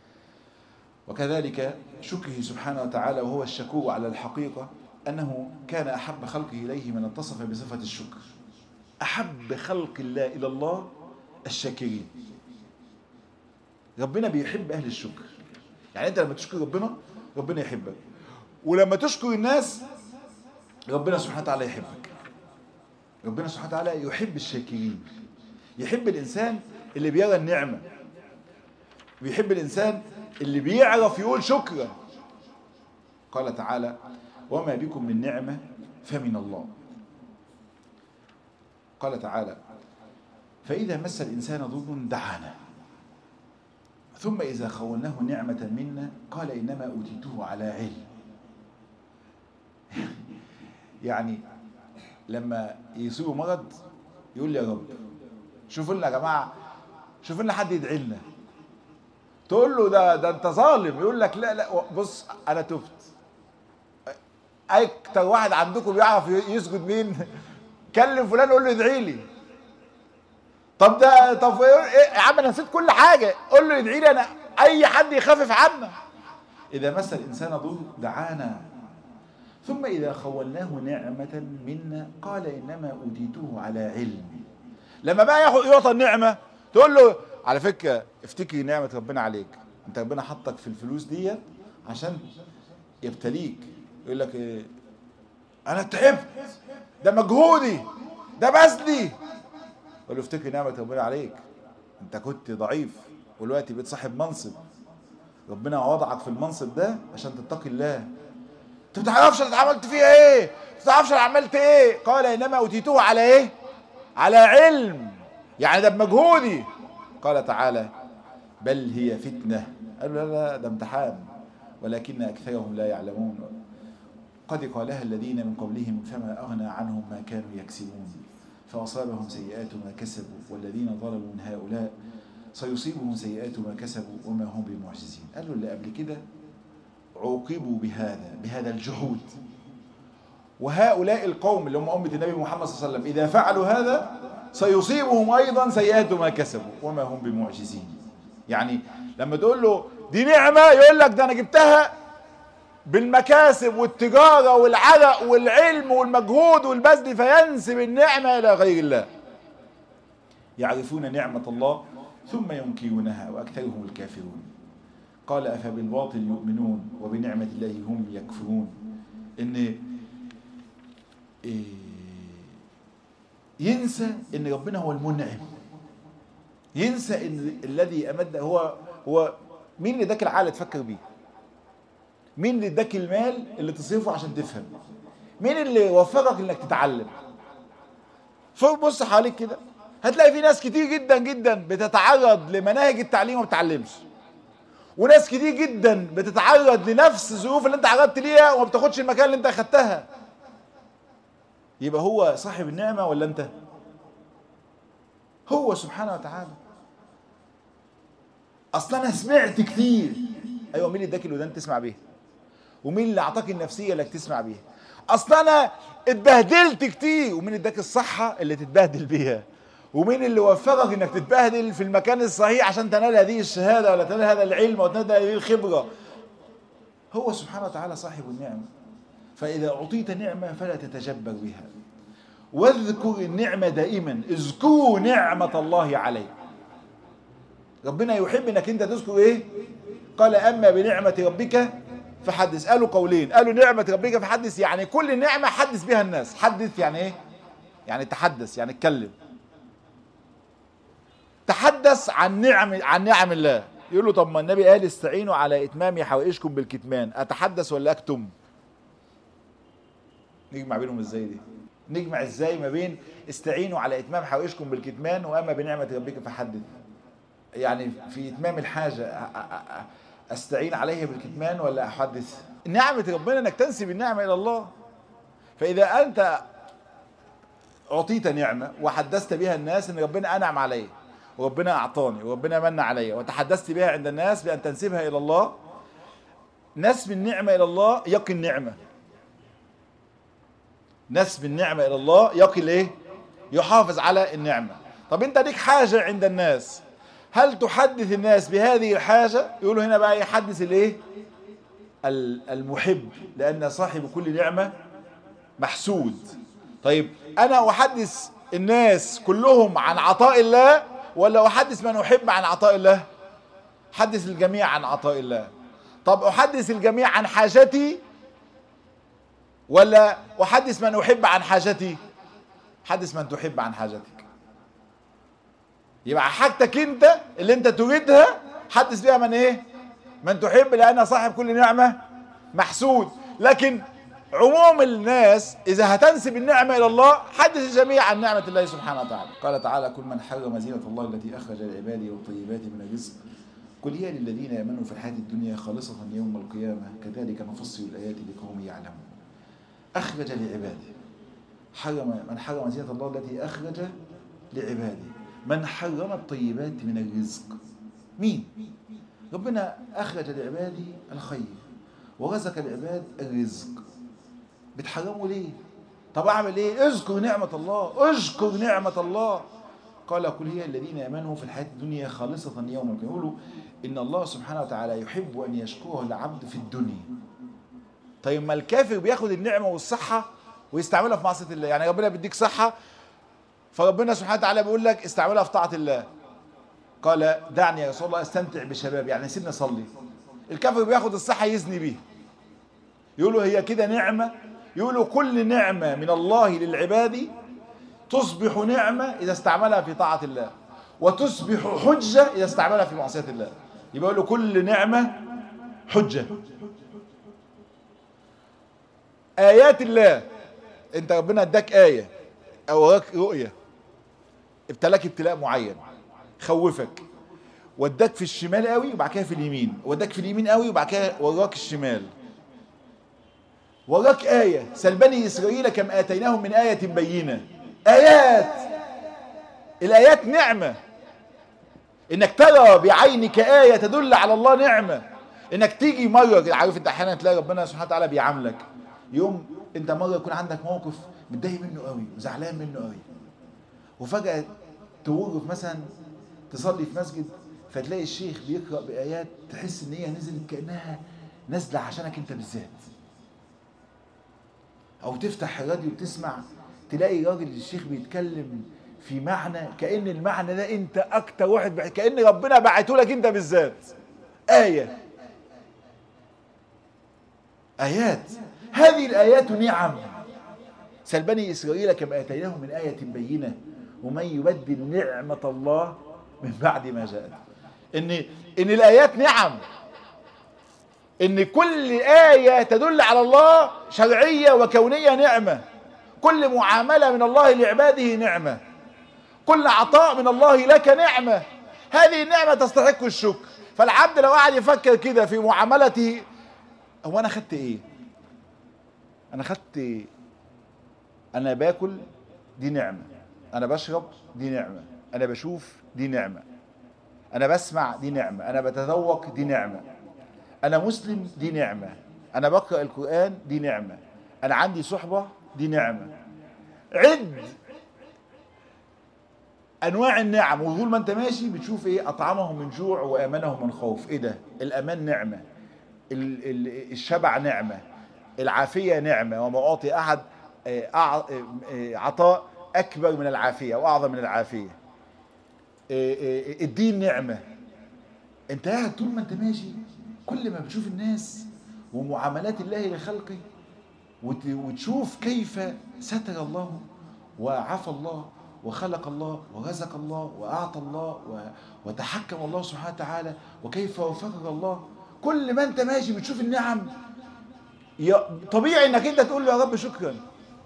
وكذلك شكره سبحانه وتعالى وهو الشكور على الحقيقة أنه كان أحب خلقه إليه من اتصف بصفة الشكر أحب خلق الله إلى الله الشاكرين ربنا بيحب أهل الشكر يعني أنت لما تشكر ربنا ربنا يحبك ولما تشكر الناس ربنا سبحانه وتعالى يحبك ربنا سبحانه وتعالى يحب الشاكرين يحب الإنسان اللي بيرى النعمة بيحب الإنسان اللي بيعرف يقول شكرا قال تعالى وما بكم من نعمة فمن الله قال تعالى فإذا مس الإنسان ضر دعانا ثم إذا خولناه نعمة منا قال إنما أوتيته على علم يعني لما يصيبه مرض يقول لي يا رب شوفوا لنا يا جماعة شوفوا لنا حد يدعي لنا تقول له ده ده انت ظالم يقول لك لا لا بص انا تبت اكتر واحد عندكم بيعرف يسجد مين كلم فلان قول له ادعي لي طب ده طب ايه يا عم انا نسيت كل حاجه قول له ادعي لي انا اي حد يخفف عنا اذا مس الانسان ضر دعانا ثم اذا خولناه نعمه منا قال انما اوتيته على علم لما بقى ياخد يعطى النعمه تقول له على فكره افتكري نعمه ربنا عليك انت ربنا حطك في الفلوس ديت عشان يبتليك يقول لك ايه انا تعبت ده مجهودي ده بذلي قول له افتكري نعمه ربنا عليك انت كنت ضعيف ودلوقتي بقيت صاحب منصب ربنا وضعك في المنصب ده عشان تتقي الله انت ما تعرفش انا عملت فيها ايه ما تعرفش انا عملت ايه قال انما اوتيته على ايه على علم يعني ده بمجهودي قال تعالى بل هي فتنة قالوا لا لا ده امتحان ولكن أكثرهم لا يعلمون قد قالها الذين من قبلهم فما أغنى عنهم ما كانوا يكسبون فأصابهم سيئات ما كسبوا والذين ظلموا من هؤلاء سيصيبهم سيئات ما كسبوا وما هم بمعجزين قالوا اللي قبل كده عوقبوا بهذا بهذا الجحود وهؤلاء القوم اللي هم أمة النبي محمد صلى الله عليه وسلم إذا فعلوا هذا سيصيبهم أيضا سيئات ما كسبوا وما هم بمعجزين يعني لما تقول له دي نعمة يقول لك ده أنا جبتها بالمكاسب والتجارة والعرق والعلم والمجهود والبذل فينسب النعمة إلى غير الله يعرفون نعمة الله ثم ينكرونها وأكثرهم الكافرون قال أفبالباطل يؤمنون وبنعمة الله هم يكفرون إن إيه ينسى ان ربنا هو المنعم ينسى ان الذي امد هو هو مين اللي اداك العقل تفكر بيه مين اللي اداك المال اللي تصرفه عشان تفهم مين اللي وفقك انك تتعلم بص حواليك كده هتلاقي في ناس كتير جدا جدا بتتعرض لمناهج التعليم وما بتتعلمش وناس كتير جدا بتتعرض لنفس الظروف اللي انت عرضت ليها وما بتاخدش المكان اللي انت اخدتها يبقى هو صاحب النعمة ولا انت هو سبحانه وتعالى اصلا انا سمعت كتير ايوه مين اللي اداك الودان تسمع بيها ومين اللي اعطاك النفسية اللي تسمع بيها اصلا انا اتبهدلت كتير ومين اداك الصحة اللي تتبهدل بيها ومين اللي وفقك انك تتبهدل في المكان الصحيح عشان تنال هذه الشهادة ولا تنال هذا العلم ولا تنال هذه الخبرة هو سبحانه وتعالى صاحب النعمة فإذا أعطيت نعمة فلا تتجبر بها واذكر النعمة دائما اذكروا نعمة الله عليك ربنا يحب انك انت تذكر ايه قال اما بنعمة ربك فحدث قالوا قولين قالوا نعمة ربك فحدث يعني كل نعمة حدث بها الناس حدث يعني ايه يعني تحدث يعني اتكلم تحدث عن نعم عن نعم الله يقول له طب ما النبي قال استعينوا على اتمام حوائجكم بالكتمان اتحدث ولا اكتم نجمع بينهم ازاي دي نجمع ازاي ما بين استعينوا على اتمام حوائجكم بالكتمان واما بنعمه ربك فحدث يعني في اتمام الحاجه استعين عليها بالكتمان ولا احدث نعمه ربنا انك تنسب النعمه الى الله فاذا انت اعطيت نعمه وحدثت بها الناس ان ربنا انعم علي وربنا اعطاني وربنا من علي وتحدثت بها عند الناس بان تنسبها الى الله نسب النعمه الى الله يقي النعمه نسب النعمة إلى الله يقي الايه؟ يحافظ على النعمة طب أنت ليك حاجة عند الناس هل تحدث الناس بهذه الحاجة يقولوا هنا بقى يحدث الايه ال- المحب لأن صاحب كل نعمة محسود طيب أنا أحدث الناس كلهم عن عطاء الله ولا أحدث من أحب عن عطاء الله حدث الجميع عن عطاء الله طب أحدث الجميع عن حاجتي ولا أحدث من أحب عن حاجتي حدث من تحب عن حاجتك يبقى حاجتك انت اللي انت تريدها حدث بيها من ايه من تحب لان صاحب كل نعمة محسود لكن عموم الناس اذا هتنسب النعمة الى الله حدث الجميع عن نعمة الله سبحانه وتعالى قال تعالى كل من حرم زينة الله التي اخرج لعباده والطيبات من الرزق قل هي للذين امنوا في الحياة الدنيا خالصة يوم القيامة كذلك نفصل الايات لقوم يعلمون اخرج لعباده حرم من حرم زينة الله التي أخرج لعباده من حرم الطيبات من الرزق مين ربنا أخرج لعباده الخير ورزق العباد الرزق بتحرموا ليه طب أعمل إيه اذكر نعمة الله اذكر نعمة الله قال قل هي الذين آمنوا في الحياة الدنيا خالصة يوم القيامة يقولوا إن الله سبحانه وتعالى يحب أن يشكره العبد في الدنيا طيب ما الكافر بياخد النعمة والصحة ويستعملها في معصية الله يعني ربنا بيديك صحة فربنا سبحانه وتعالى بيقول لك استعملها في طاعة الله قال دعني يا رسول الله استمتع بشباب يعني سيبني اصلي الكافر بياخد الصحة يزني بيها يقولوا هي كده نعمة يقولوا كل نعمة من الله للعباد تصبح نعمة إذا استعملها في طاعة الله وتصبح حجة إذا استعملها في معصية الله يبقى يقولوا كل نعمة حجة آيات الله أنت ربنا اداك آية أو وراك رؤية ابتلاك ابتلاء معين خوفك وداك في الشمال قوي وبعد كده في اليمين وداك في اليمين قوي وبعد كده وراك الشمال وراك آية سل بني إسرائيل كم آتيناهم من آية بينة آيات الآيات نعمة إنك ترى بعينك آية تدل على الله نعمة إنك تيجي مرة عارف أنت أحيانا تلاقي ربنا سبحانه وتعالى بيعاملك يوم أنت مرة يكون عندك موقف متضايق منه قوي وزعلان منه قوي وفجأة تمر في مثلا تصلي في مسجد فتلاقي الشيخ بيقرأ بآيات تحس إن هي نزلت كأنها نازلة عشانك أنت بالذات او تفتح الراديو وتسمع تلاقي راجل الشيخ بيتكلم في معنى كأن المعنى ده انت اكتر واحد بع... كأن ربنا بعته لك انت بالذات آية آيات هذه الآيات نعم سل بني إسرائيل كما آتيناهم من آية بينة ومن يبدل نعمة الله من بعد ما جاءت إن إن الآيات نعم ان كل آية تدل على الله شرعية وكونية نعمة كل معاملة من الله لعباده نعمة كل عطاء من الله لك نعمة هذه النعمة تستحق الشكر فالعبد لو قعد يفكر كده في معاملته هو انا خدت ايه انا خدت إيه؟ انا باكل دي نعمة انا بشرب دي نعمة انا بشوف دي نعمة انا بسمع دي نعمة انا بتذوق دي نعمة انا مسلم دي نعمة انا بقرأ القرآن دي نعمة انا عندي صحبة دي نعمة عد انواع النعم وطول ما انت ماشي بتشوف ايه اطعمهم من جوع وامنهم من خوف ايه ده الامان نعمة ال- ال- الشبع نعمة العافية نعمة وما اعطي احد آه، أع- آه، عطاء اكبر من العافية واعظم من العافية آه، آه، الدين نعمة انت قاعد طول ما انت ماشي كل ما بتشوف الناس ومعاملات الله لخلقه وت- وتشوف كيف ستر الله وعفى الله وخلق الله ورزق الله وأعطى الله و- وتحكم الله سبحانه وتعالى وكيف وفقك الله كل ما انت ماشي بتشوف النعم يا- طبيعي انك انت تقول له يا رب شكرا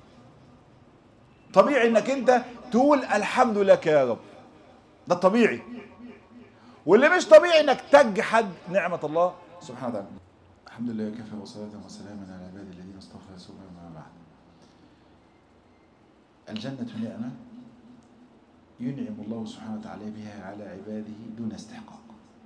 طبيعي انك انت تقول الحمد لك يا رب ده الطبيعي واللي مش طبيعي انك تجحد نعمة الله سبحانه وتعالى الحمد لله وكفى وصلاة وسلاما على عباد الذين اصطفى ثم ما بعد الجنة نعمة ينعم الله سبحانه وتعالى بها على عباده دون استحقاق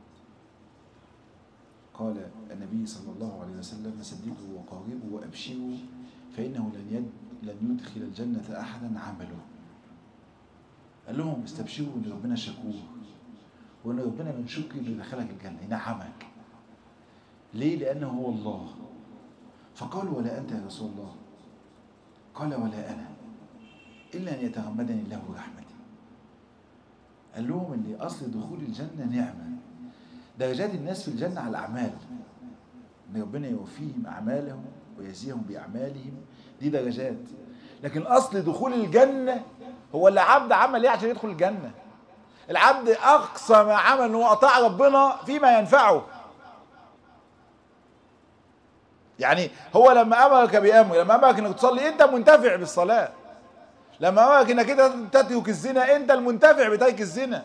قال النبي صلى الله عليه وسلم سددوا وقاربوا وأبشروا فإنه لن يد لن يدخل الجنة أحدا عمله قال لهم استبشروا إن ربنا شكور وان ربنا من شكر انه يدخلك الجنه ينعمك ليه لانه هو الله فقالوا ولا انت يا رسول الله قال ولا انا الا ان يتغمدني الله برحمته قال لهم ان اصل دخول الجنه نعمه درجات الناس في الجنه على الاعمال ان ربنا يوفيهم اعمالهم ويجزيهم باعمالهم دي درجات لكن اصل دخول الجنه هو اللي عبد عمل ايه عشان يدخل الجنه العبد اقصى ما عمل ان هو اطاع ربنا فيما ينفعه يعني هو لما امرك بامر لما امرك انك تصلي انت منتفع بالصلاه لما امرك انك انت تترك الزنا انت المنتفع بترك الزنا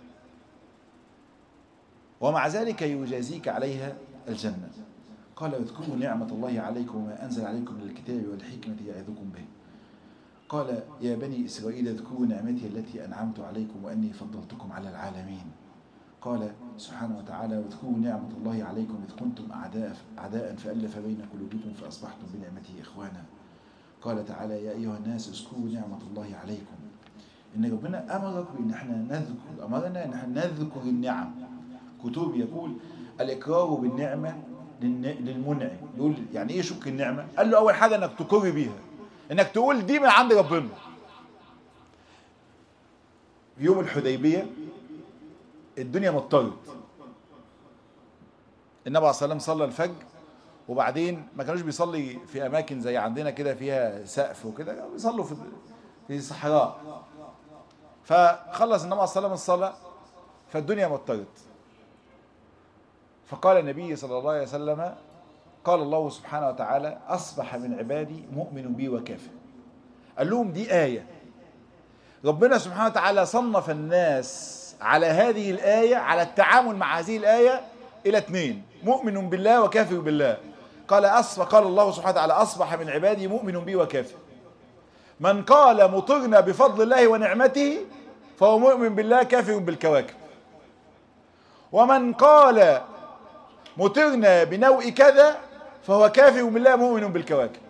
ومع ذلك يجازيك عليها الجنه قال اذكروا نعمه الله عليكم وما انزل عليكم من الكتاب والحكمه يعظكم به قال يا بني إسرائيل اذكروا نعمتي التي أنعمت عليكم وأني فضلتكم على العالمين قال سبحانه وتعالى واذكروا نعمة الله عليكم إذ كنتم أعداء, أعداء فألف بين قلوبكم فأصبحتم بنعمته إخوانا قال تعالى يا أيها الناس اذكروا نعمة الله عليكم إن ربنا أمرك بإن احنا نذكر أمرنا إن احنا نذكر النعم كتب يقول الإقرار بالنعمة للمنعم يقول يعني إيه شك النعمة قال له أول حاجة إنك تقر بيها انك تقول دي من عند ربنا يوم الحديبية الدنيا مطرت النبي عليه الصلاة والسلام صلى الفجر وبعدين ما كانوش بيصلي في اماكن زي عندنا كده فيها سقف وكده بيصلوا في في الصحراء فخلص النبي عليه الصلاة والسلام الصلاة فالدنيا مطرت فقال النبي صلى الله عليه وسلم قال الله سبحانه وتعالى أصبح من عبادي مؤمن بي وكافر قال لهم دي آية ربنا سبحانه وتعالى صنف الناس على هذه الآية على التعامل مع هذه الآية إلى اثنين مؤمن بالله وكافر بالله قال أصبح قال الله سبحانه وتعالى أصبح من عبادي مؤمن بي وكافر من قال مطرنا بفضل الله ونعمته فهو مؤمن بالله كافر بالكواكب ومن قال مطرنا بنوء كذا فهو كافر بالله مؤمن بالكواكب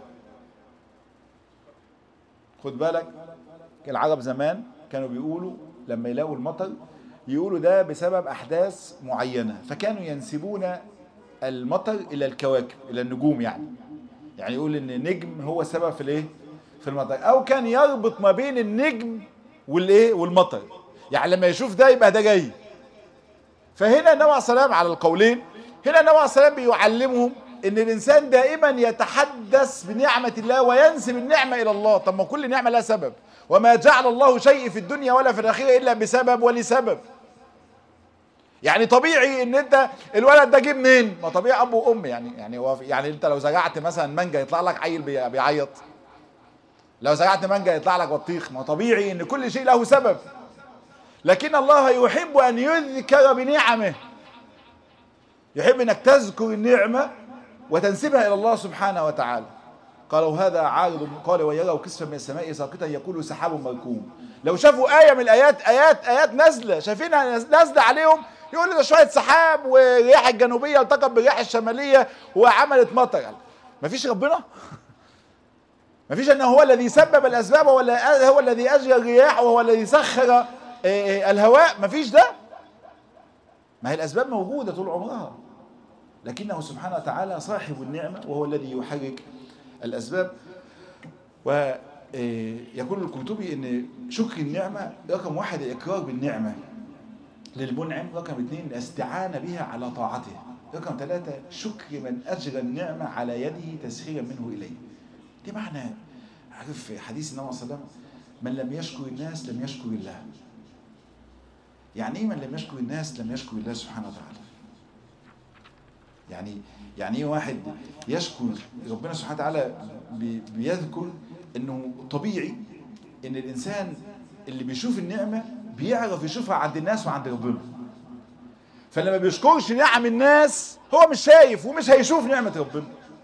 خد بالك العرب زمان كانوا بيقولوا لما يلاقوا المطر يقولوا ده بسبب احداث معينه فكانوا ينسبون المطر الى الكواكب الى النجوم يعني يعني يقول ان النجم هو السبب في الايه في المطر او كان يربط ما بين النجم والايه والمطر يعني لما يشوف ده يبقى ده جاي فهنا النبي عليه السلام على القولين هنا النبي عليه السلام بيعلمهم ان الانسان دائما يتحدث بنعمه الله وينسب النعمه الى الله طب ما كل نعمه لها سبب وما جعل الله شيء في الدنيا ولا في الاخره الا بسبب ولسبب يعني طبيعي ان انت الولد ده جه منين ما طبيعي اب وام يعني يعني هو يعني انت لو زرعت مثلا مانجا يطلع لك عيل بيعيط لو زرعت مانجا يطلع لك بطيخ ما طبيعي ان كل شيء له سبب لكن الله يحب ان يذكر بنعمه يحب انك تذكر النعمه وتنسبها الى الله سبحانه وتعالى قالوا هذا عارض قال ويروا كسفا من السماء ساقطا يقول سحاب مركوم لو شافوا آية من الآيات آيات آيات نازلة شايفينها نازلة عليهم يقولوا ده شوية سحاب والرياح الجنوبية التقت بالرياح الشمالية وعملت مطر مفيش ربنا مفيش أنه هو الذي سبب الأسباب هو, هو الذي أجرى الرياح وهو الذي سخر الهواء مفيش ده ما هي الأسباب موجودة طول عمرها لكنه سبحانه وتعالى صاحب النعمة وهو الذي يحرك الأسباب ويقول القرطبي أن شكر النعمة رقم واحد الإقرار بالنعمة للمنعم رقم اثنين الاستعانة بها على طاعته رقم ثلاثة شكر من أجرى النعمة على يده تسخيرا منه إليه دي معنى عارف حديث النبي صلى الله عليه وسلم من لم يشكر الناس لم يشكر الله يعني ايه من لم يشكر الناس لم يشكر الله سبحانه وتعالى يعني يعني ايه واحد يشكر ربنا سبحانه وتعالى بيذكر انه طبيعي ان الانسان اللي بيشوف النعمه بيعرف يشوفها عند الناس وعند ربنا فلما بيشكرش نعم الناس هو مش شايف ومش هيشوف نعمه ربنا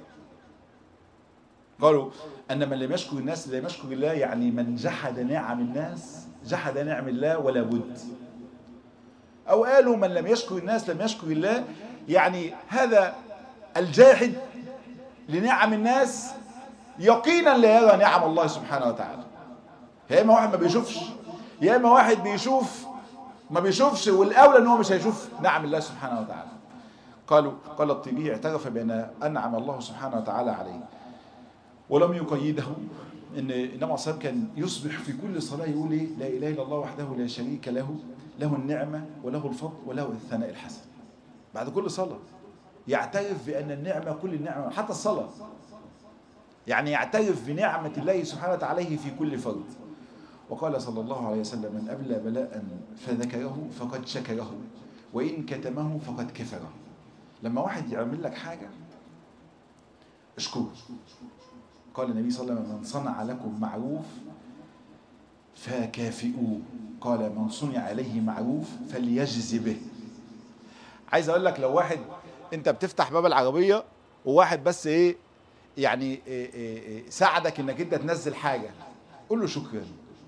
قالوا ان من لم يشكر الناس لم يشكر الله يعني من جحد نعم الناس جحد نعم الله ولا بد او قالوا من لم يشكر الناس لم يشكر الله يعني هذا الجاحد لنعم الناس يقينا لا يرى نعم الله سبحانه وتعالى يا اما واحد ما بيشوفش يا اما واحد بيشوف ما بيشوفش والاولى ان هو مش هيشوف نعم الله سبحانه وتعالى قالوا قال الطبيعي اعترف بان انعم الله سبحانه وتعالى عليه ولم يقيده ان النبي صلى كان يصبح في كل صلاه يقول ايه لا اله الا الله وحده لا شريك له له النعمه وله الفضل وله الثناء الحسن بعد كل صلاه يعترف بان النعمه كل النعمه حتى الصلاه يعني يعترف بنعمه الله سبحانه وتعالى في كل فرد وقال صلى الله عليه وسلم من أبلى بلاء فذكره فقد شكره وإن كتمه فقد كفره لما واحد يعمل لك حاجة اشكره قال النبي صلى الله عليه وسلم من صنع لكم معروف فكافئوه قال من صنع عليه معروف فليجز به عايز اقول لك لو واحد انت بتفتح باب العربيه وواحد بس ايه يعني إيه إيه إيه ساعدك انك انت تنزل حاجه قول له شكرا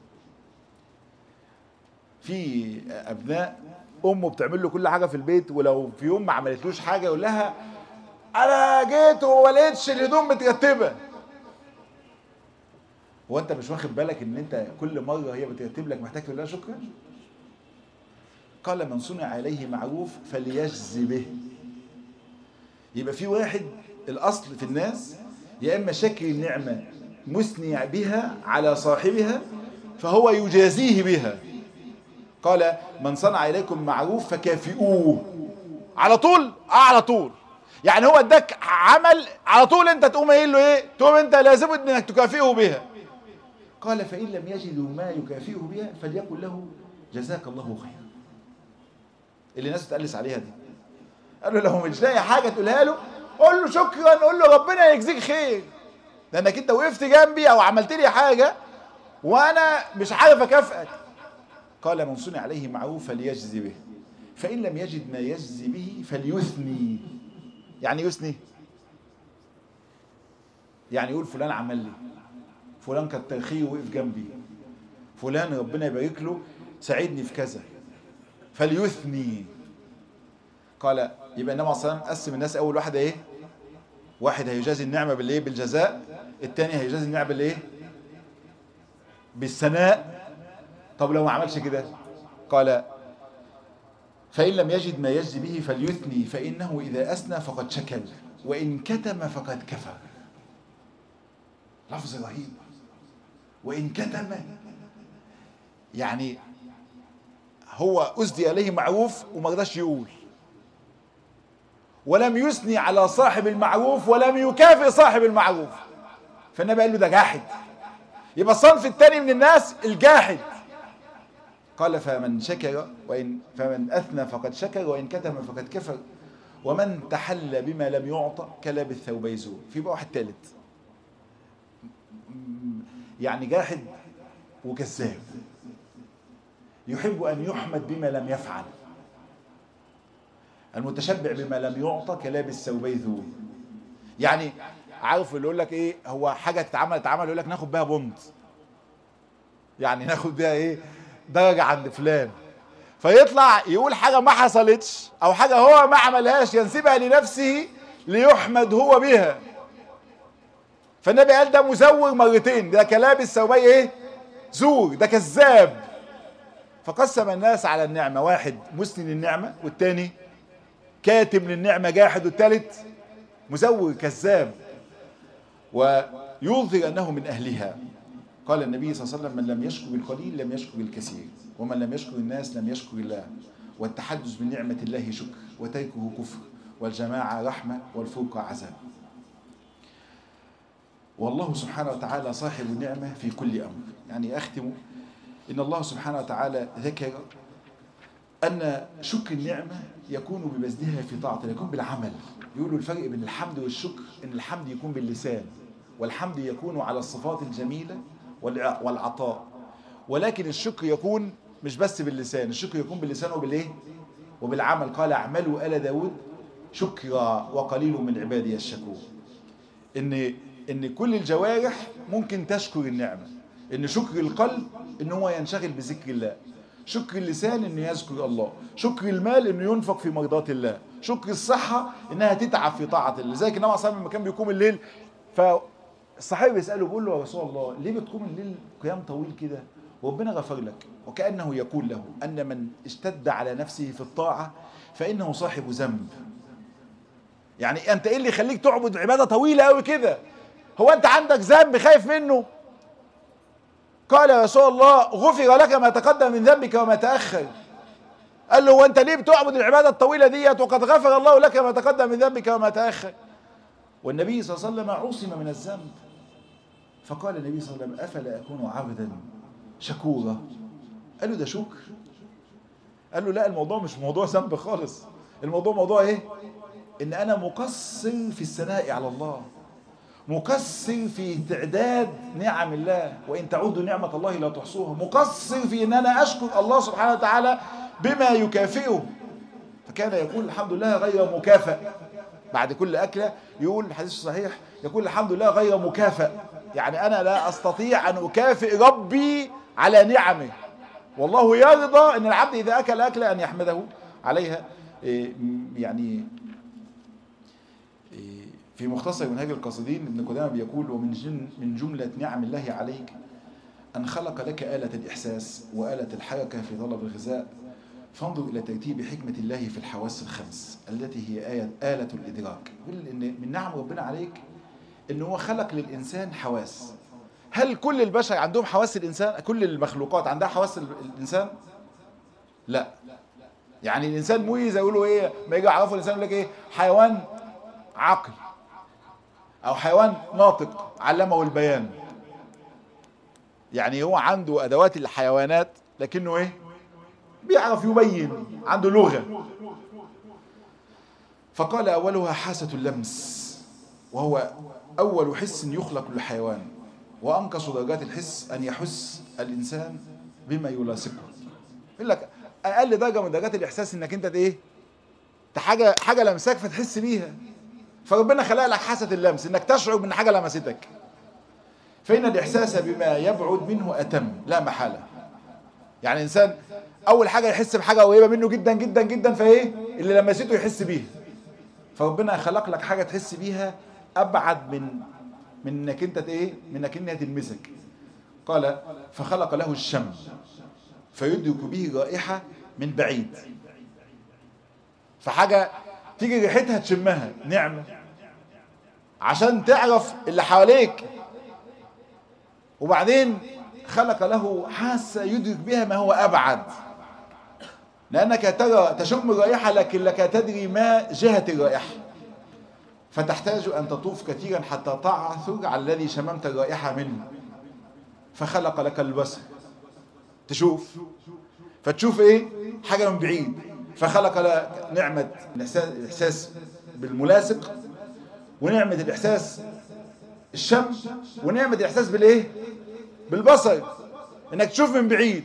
في ابناء امه بتعمل له كل حاجه في البيت ولو في يوم ما عملتلوش حاجه يقول لها انا جيت وما لقيتش الهدوم مترتبه هو انت مش واخد بالك ان انت كل مره هي بترتب لك محتاج تقول لها شكرا قال من صنع عليه معروف فليجزي به يبقى في واحد الاصل في الناس يا اما شكر النعمه مثني بها على صاحبها فهو يجازيه بها قال من صنع اليكم معروف فكافئوه على طول اه على طول يعني هو اداك عمل على طول انت تقوم قايل له ايه تقوم انت لازم انك تكافئه بها قال فان لم يجدوا ما يكافئه بها فليقل له جزاك الله خيرا اللي الناس بتقلس عليها دي قال له لو مش لاقي حاجه تقولها له قول له شكرا قول له ربنا يجزيك خير لانك انت وقفت جنبي او عملت لي حاجه وانا مش عارف اكافئك قال من صنع عليه معروف فليجزي به فإن لم يجد ما يجزي به فليثني يعني يثني يعني يقول فلان عمل لي فلان كتر خيره وقف جنبي فلان ربنا يبارك له ساعدني في كذا فليثني قال يبقى النبي صلى الله عليه وسلم قسم الناس اول واحده ايه واحد هيجازي النعمه بالايه بالجزاء الثاني هيجازي النعمه بالايه بالثناء طب لو ما عملش كده قال فإن لم يجد ما يجزي به فليثني فإنه إذا أثنى فقد شكل وإن كتم فقد كفر لفظ رهيب وإن كتم يعني هو أسدي إليه معروف وما رضاش يقول ولم يثني على صاحب المعروف ولم يكافئ صاحب المعروف فالنبي قال له ده جاحد يبقى الصنف الثاني من الناس الجاحد قال فمن شكر وإن فمن أثنى فقد شكر وإن كتم فقد كفر ومن تحلى بما لم يعطى كلاب الثوبي زور في بقى واحد ثالث يعني جاحد وكذاب يحب أن يحمد بما لم يفعل المتشبع بما لم يعطى كلاب الثوبي ذور يعني عارف اللي يقول لك ايه هو حاجه تتعمل تتعمل يقول لك ناخد بيها بونت يعني ناخد بيها ايه درجة عند فلان فيطلع يقول حاجة ما حصلتش أو حاجة هو ما عملهاش ينسبها لنفسه ليحمد هو بها فالنبي قال ده مزور مرتين ده كلام السوبي ايه زور ده كذاب فقسم الناس على النعمة واحد مسلم للنعمة والتاني كاتم للنعمة جاحد والتالت مزور كذاب ويظهر أنه من أهلها قال النبي صلى الله عليه وسلم من لم يشكر القليل لم يشكر الكثير ومن لم يشكر الناس لم يشكر الله والتحدث بنعمة الله شكر وتركه كفر والجماعة رحمة والفرقة عذاب والله سبحانه وتعالى صاحب النعمة في كل أمر يعني أختم إن الله سبحانه وتعالى ذكر أن شكر النعمة يكون ببذلها في طاعة يكون بالعمل يقولوا الفرق بين الحمد والشكر إن الحمد يكون باللسان والحمد يكون على الصفات الجميلة والعطاء ولكن الشكر يكون مش بس باللسان الشكر يكون باللسان وبالايه وبالعمل قال اعملوا آل داود شكرا وقليل من عبادي الشكور ان ان كل الجوارح ممكن تشكر النعمه ان شكر القلب ان هو ينشغل بذكر الله شكر اللسان انه يذكر الله شكر المال انه ينفق في مرضات الله شكر الصحه انها تتعب في طاعه الله لذلك النبي صلى الله عليه وسلم لما كان بيقوم الليل ف الصحابي بيسأله بيقول له يا رسول الله ليه بتقوم الليل قيام طويل كده وربنا غفر لك وكأنه يقول له أن من اشتد على نفسه في الطاعة فإنه صاحب ذنب يعني أنت إيه اللي يخليك تعبد عبادة طويلة أوي كده هو أنت عندك ذنب خايف منه قال يا رسول الله غفر لك ما تقدم من ذنبك وما تأخر قال له وانت ليه بتعبد العبادة الطويلة ديت وقد غفر الله لك ما تقدم من ذنبك وما تأخر والنبي صلى الله عليه وسلم عصم من الذنب فقال النبي صلى الله عليه وسلم أفلا أكون عبدا شكورا قال له ده شكر قال له لا الموضوع مش موضوع ذنب خالص الموضوع موضوع ايه ان انا مقصر في الثناء على الله مقصر في تعداد نعم الله وان تعودوا نعمة الله لا تحصوها مقصر في ان انا اشكر الله سبحانه وتعالى بما يكافئه فكان يقول الحمد لله غير مكافئ بعد كل أكلة يقول الحديث الصحيح يقول الحمد لله غير مكافئ يعني أنا لا أستطيع أن أكافئ ربي على نعمه والله يرضى أن العبد إذا أكل أكلة أن يحمده عليها يعني في مختصر منهاج القاصدين ابن قدامة بيقول ومن جن من جملة نعم الله عليك أن خلق لك آلة الإحساس وآلة الحركة في طلب الغذاء فانظر إلى ترتيب حكمة الله في الحواس الخمس التي هي آية آلة الإدراك يقول إن من نعم ربنا عليك إن هو خلق للإنسان حواس هل كل البشر عندهم حواس الإنسان كل المخلوقات عندها حواس الإنسان لا يعني الإنسان مميز يقولوا إيه ما يجي يعرفوا الإنسان يقول لك إيه حيوان عقل أو حيوان ناطق علمه البيان يعني هو عنده أدوات الحيوانات لكنه إيه بيعرف يبين عنده لغة فقال أولها حاسة اللمس وهو أول حس يخلق للحيوان وأنقص درجات الحس أن يحس الإنسان بما يلاصقه يقول لك أقل درجة من درجات الإحساس إنك أنت إيه حاجة حاجة لمساك فتحس بيها فربنا خلق لك حاسة اللمس إنك تشعر بأن حاجة لمستك فإن الإحساس بما يبعد منه أتم لا محالة يعني إنسان اول حاجه يحس بحاجه قريبه منه جدا جدا جدا فايه اللي لمسته يحس بيها فربنا خلق لك حاجه تحس بيها ابعد من من انك انت ايه من انك انها تلمسك قال فخلق له الشم فيدرك به رائحه من بعيد فحاجه تيجي ريحتها تشمها نعمه عشان تعرف اللي حواليك وبعدين خلق له حاسه يدرك بها ما هو ابعد لأنك ترى تشم الرائحة لكن لك تدري ما جهة الرائحة فتحتاج أن تطوف كثيرا حتى تعثر على الذي شممت الرائحة منه فخلق لك البصر تشوف فتشوف ايه حاجة من بعيد فخلق لك نعمة الإحساس بالملاصق ونعمة الإحساس الشم ونعمة الإحساس بالإيه بالبصر إنك تشوف من بعيد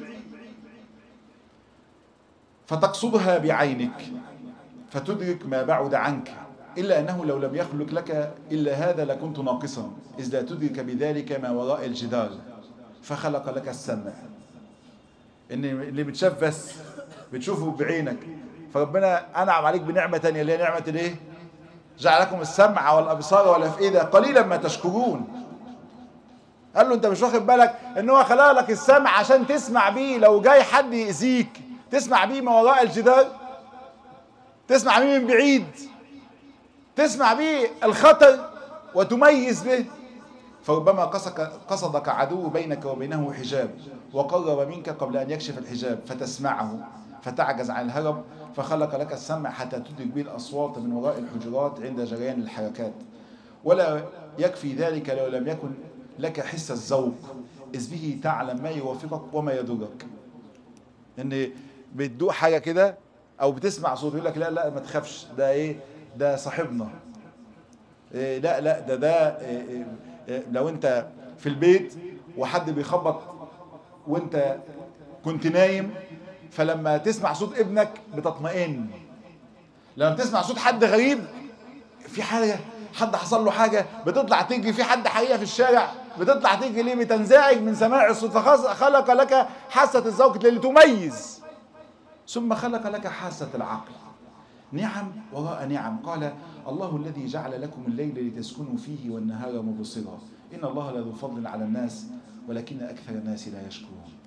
فتقصدها بعينك فتدرك ما بعد عنك إلا أنه لو لم يخلق لك إلا هذا لكنت ناقصا إذ لا تدرك بذلك ما وراء الجدار فخلق لك السمع إن اللي بتشاف بس بتشوفه بعينك فربنا أنعم عليك بنعمة تانية اللي هي نعمة الإيه؟ جعل لكم السمع والأبصار والأفئدة قليلا ما تشكرون قال له أنت مش واخد بالك إن هو خلق لك السمع عشان تسمع بيه لو جاي حد يأذيك تسمع بيه ما وراء الجدار تسمع بيه من بعيد تسمع بيه الخطر وتميز به فربما قصدك عدو بينك وبينه حجاب وقرب منك قبل أن يكشف الحجاب فتسمعه فتعجز عن الهرب فخلق لك السمع حتى تدرك به الأصوات من وراء الحجرات عند جريان الحركات ولا يكفي ذلك لو لم يكن لك حس الذوق إذ به تعلم ما يوافقك وما يضرك ان بتدوق حاجه كده او بتسمع صوت يقول لك لا لا ما تخافش ده ايه ده صاحبنا إيه لا لا ده ده إيه إيه لو انت في البيت وحد بيخبط وانت كنت نايم فلما تسمع صوت ابنك بتطمئن لما تسمع صوت حد غريب في حاجه حد حصل له حاجه بتطلع تجري في حد حقيقه في الشارع بتطلع تجري ليه بتنزعج من سماع الصوت فخلق لك حاسه الذوق لتميز ثم خلق لك حاسه العقل نعم وراء نعم قال الله الذي جعل لكم الليل لتسكنوا فيه والنهار مبصرا إن الله لذو فضل على الناس ولكن أكثر الناس لا يشكرون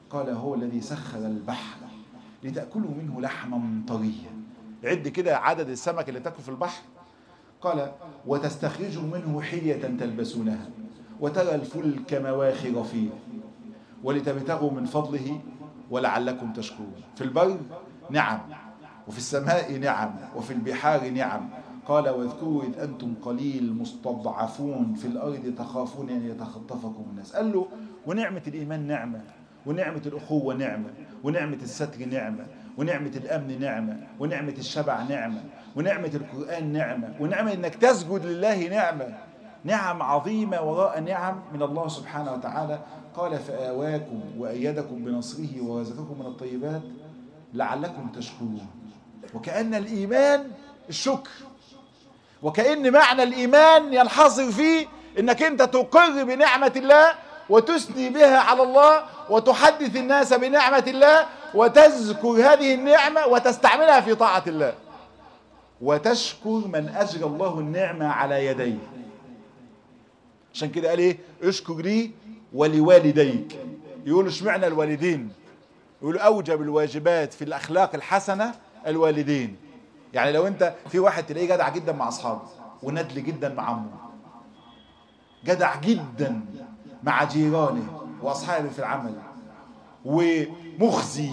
قال هو الذي سخر البحر لتأكلوا منه لحما طريا عد كده عدد السمك اللي تاكل في البحر قال وتستخرجوا منه حلية تلبسونها وترى الفلك مواخر فيه ولتبتغوا من فضله ولعلكم تشكرون في البر نعم وفي السماء نعم وفي البحار نعم قال واذكروا إذ أنتم قليل مستضعفون في الأرض تخافون أن يتخطفكم الناس قال له ونعمة الإيمان نعمة ونعمة الأخوة نعمة ونعمة الستر نعمة ونعمة الأمن نعمة ونعمة الشبع نعمة ونعمة القرآن نعمة ونعمة إنك تسجد لله نعمة نعم عظيمة وراء نعم من الله سبحانه وتعالى قال فآواكم وأيدكم بنصره ورزقكم من الطيبات لعلكم تشكرون وكأن الإيمان الشكر وكأن معنى الإيمان ينحصر فيه إنك أنت تقر بنعمة الله وتثني بها على الله وتحدث الناس بنعمة الله وتذكر هذه النعمة وتستعملها في طاعة الله وتشكر من أجرى الله النعمة على يديه عشان كده قال ايه اشكر لي ولوالديك يقولوا اشمعنى الوالدين يقولوا اوجب الواجبات في الاخلاق الحسنه الوالدين يعني لو انت في واحد تلاقيه جدع جدا مع اصحابه وندل جدا مع عمه جدع جدا مع جيرانه واصحابه في العمل ومخزي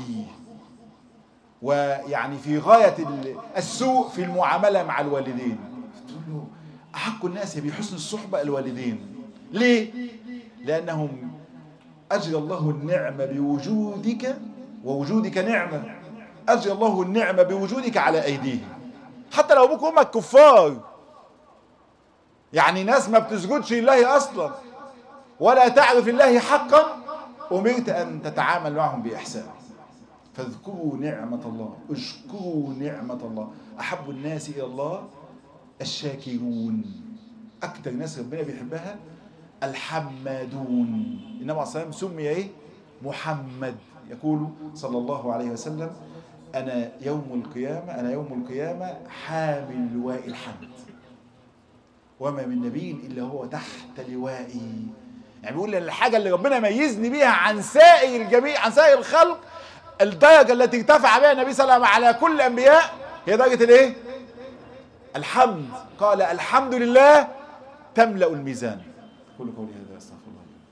ويعني في غايه السوء في المعامله مع الوالدين تقول له احق الناس بحسن الصحبه الوالدين ليه لانهم اجرى الله النعمه بوجودك ووجودك نعمه اجرى الله النعمه بوجودك على ايديهم حتى لو ابوك وامك كفار يعني ناس ما بتسجدش لله اصلا ولا تعرف الله حقا امرت ان تتعامل معهم باحسان فاذكروا نعمه الله اشكروا نعمه الله احب الناس الى الله الشاكرون اكتر ناس ربنا بيحبها الحمادون النبي عليه الصلاه والسلام سمي ايه محمد يقول صلى الله عليه وسلم انا يوم القيامه انا يوم القيامه حامل لواء الحمد وما من نبي الا هو تحت لوائي يعني بيقول الحاجه اللي ربنا ميزني بيها عن سائر الجميع عن سائر الخلق الدرجه التي ارتفع بها النبي صلى الله عليه وسلم على كل الانبياء هي درجه الايه الحمد قال الحمد لله تملا الميزان قولوا قولي هذا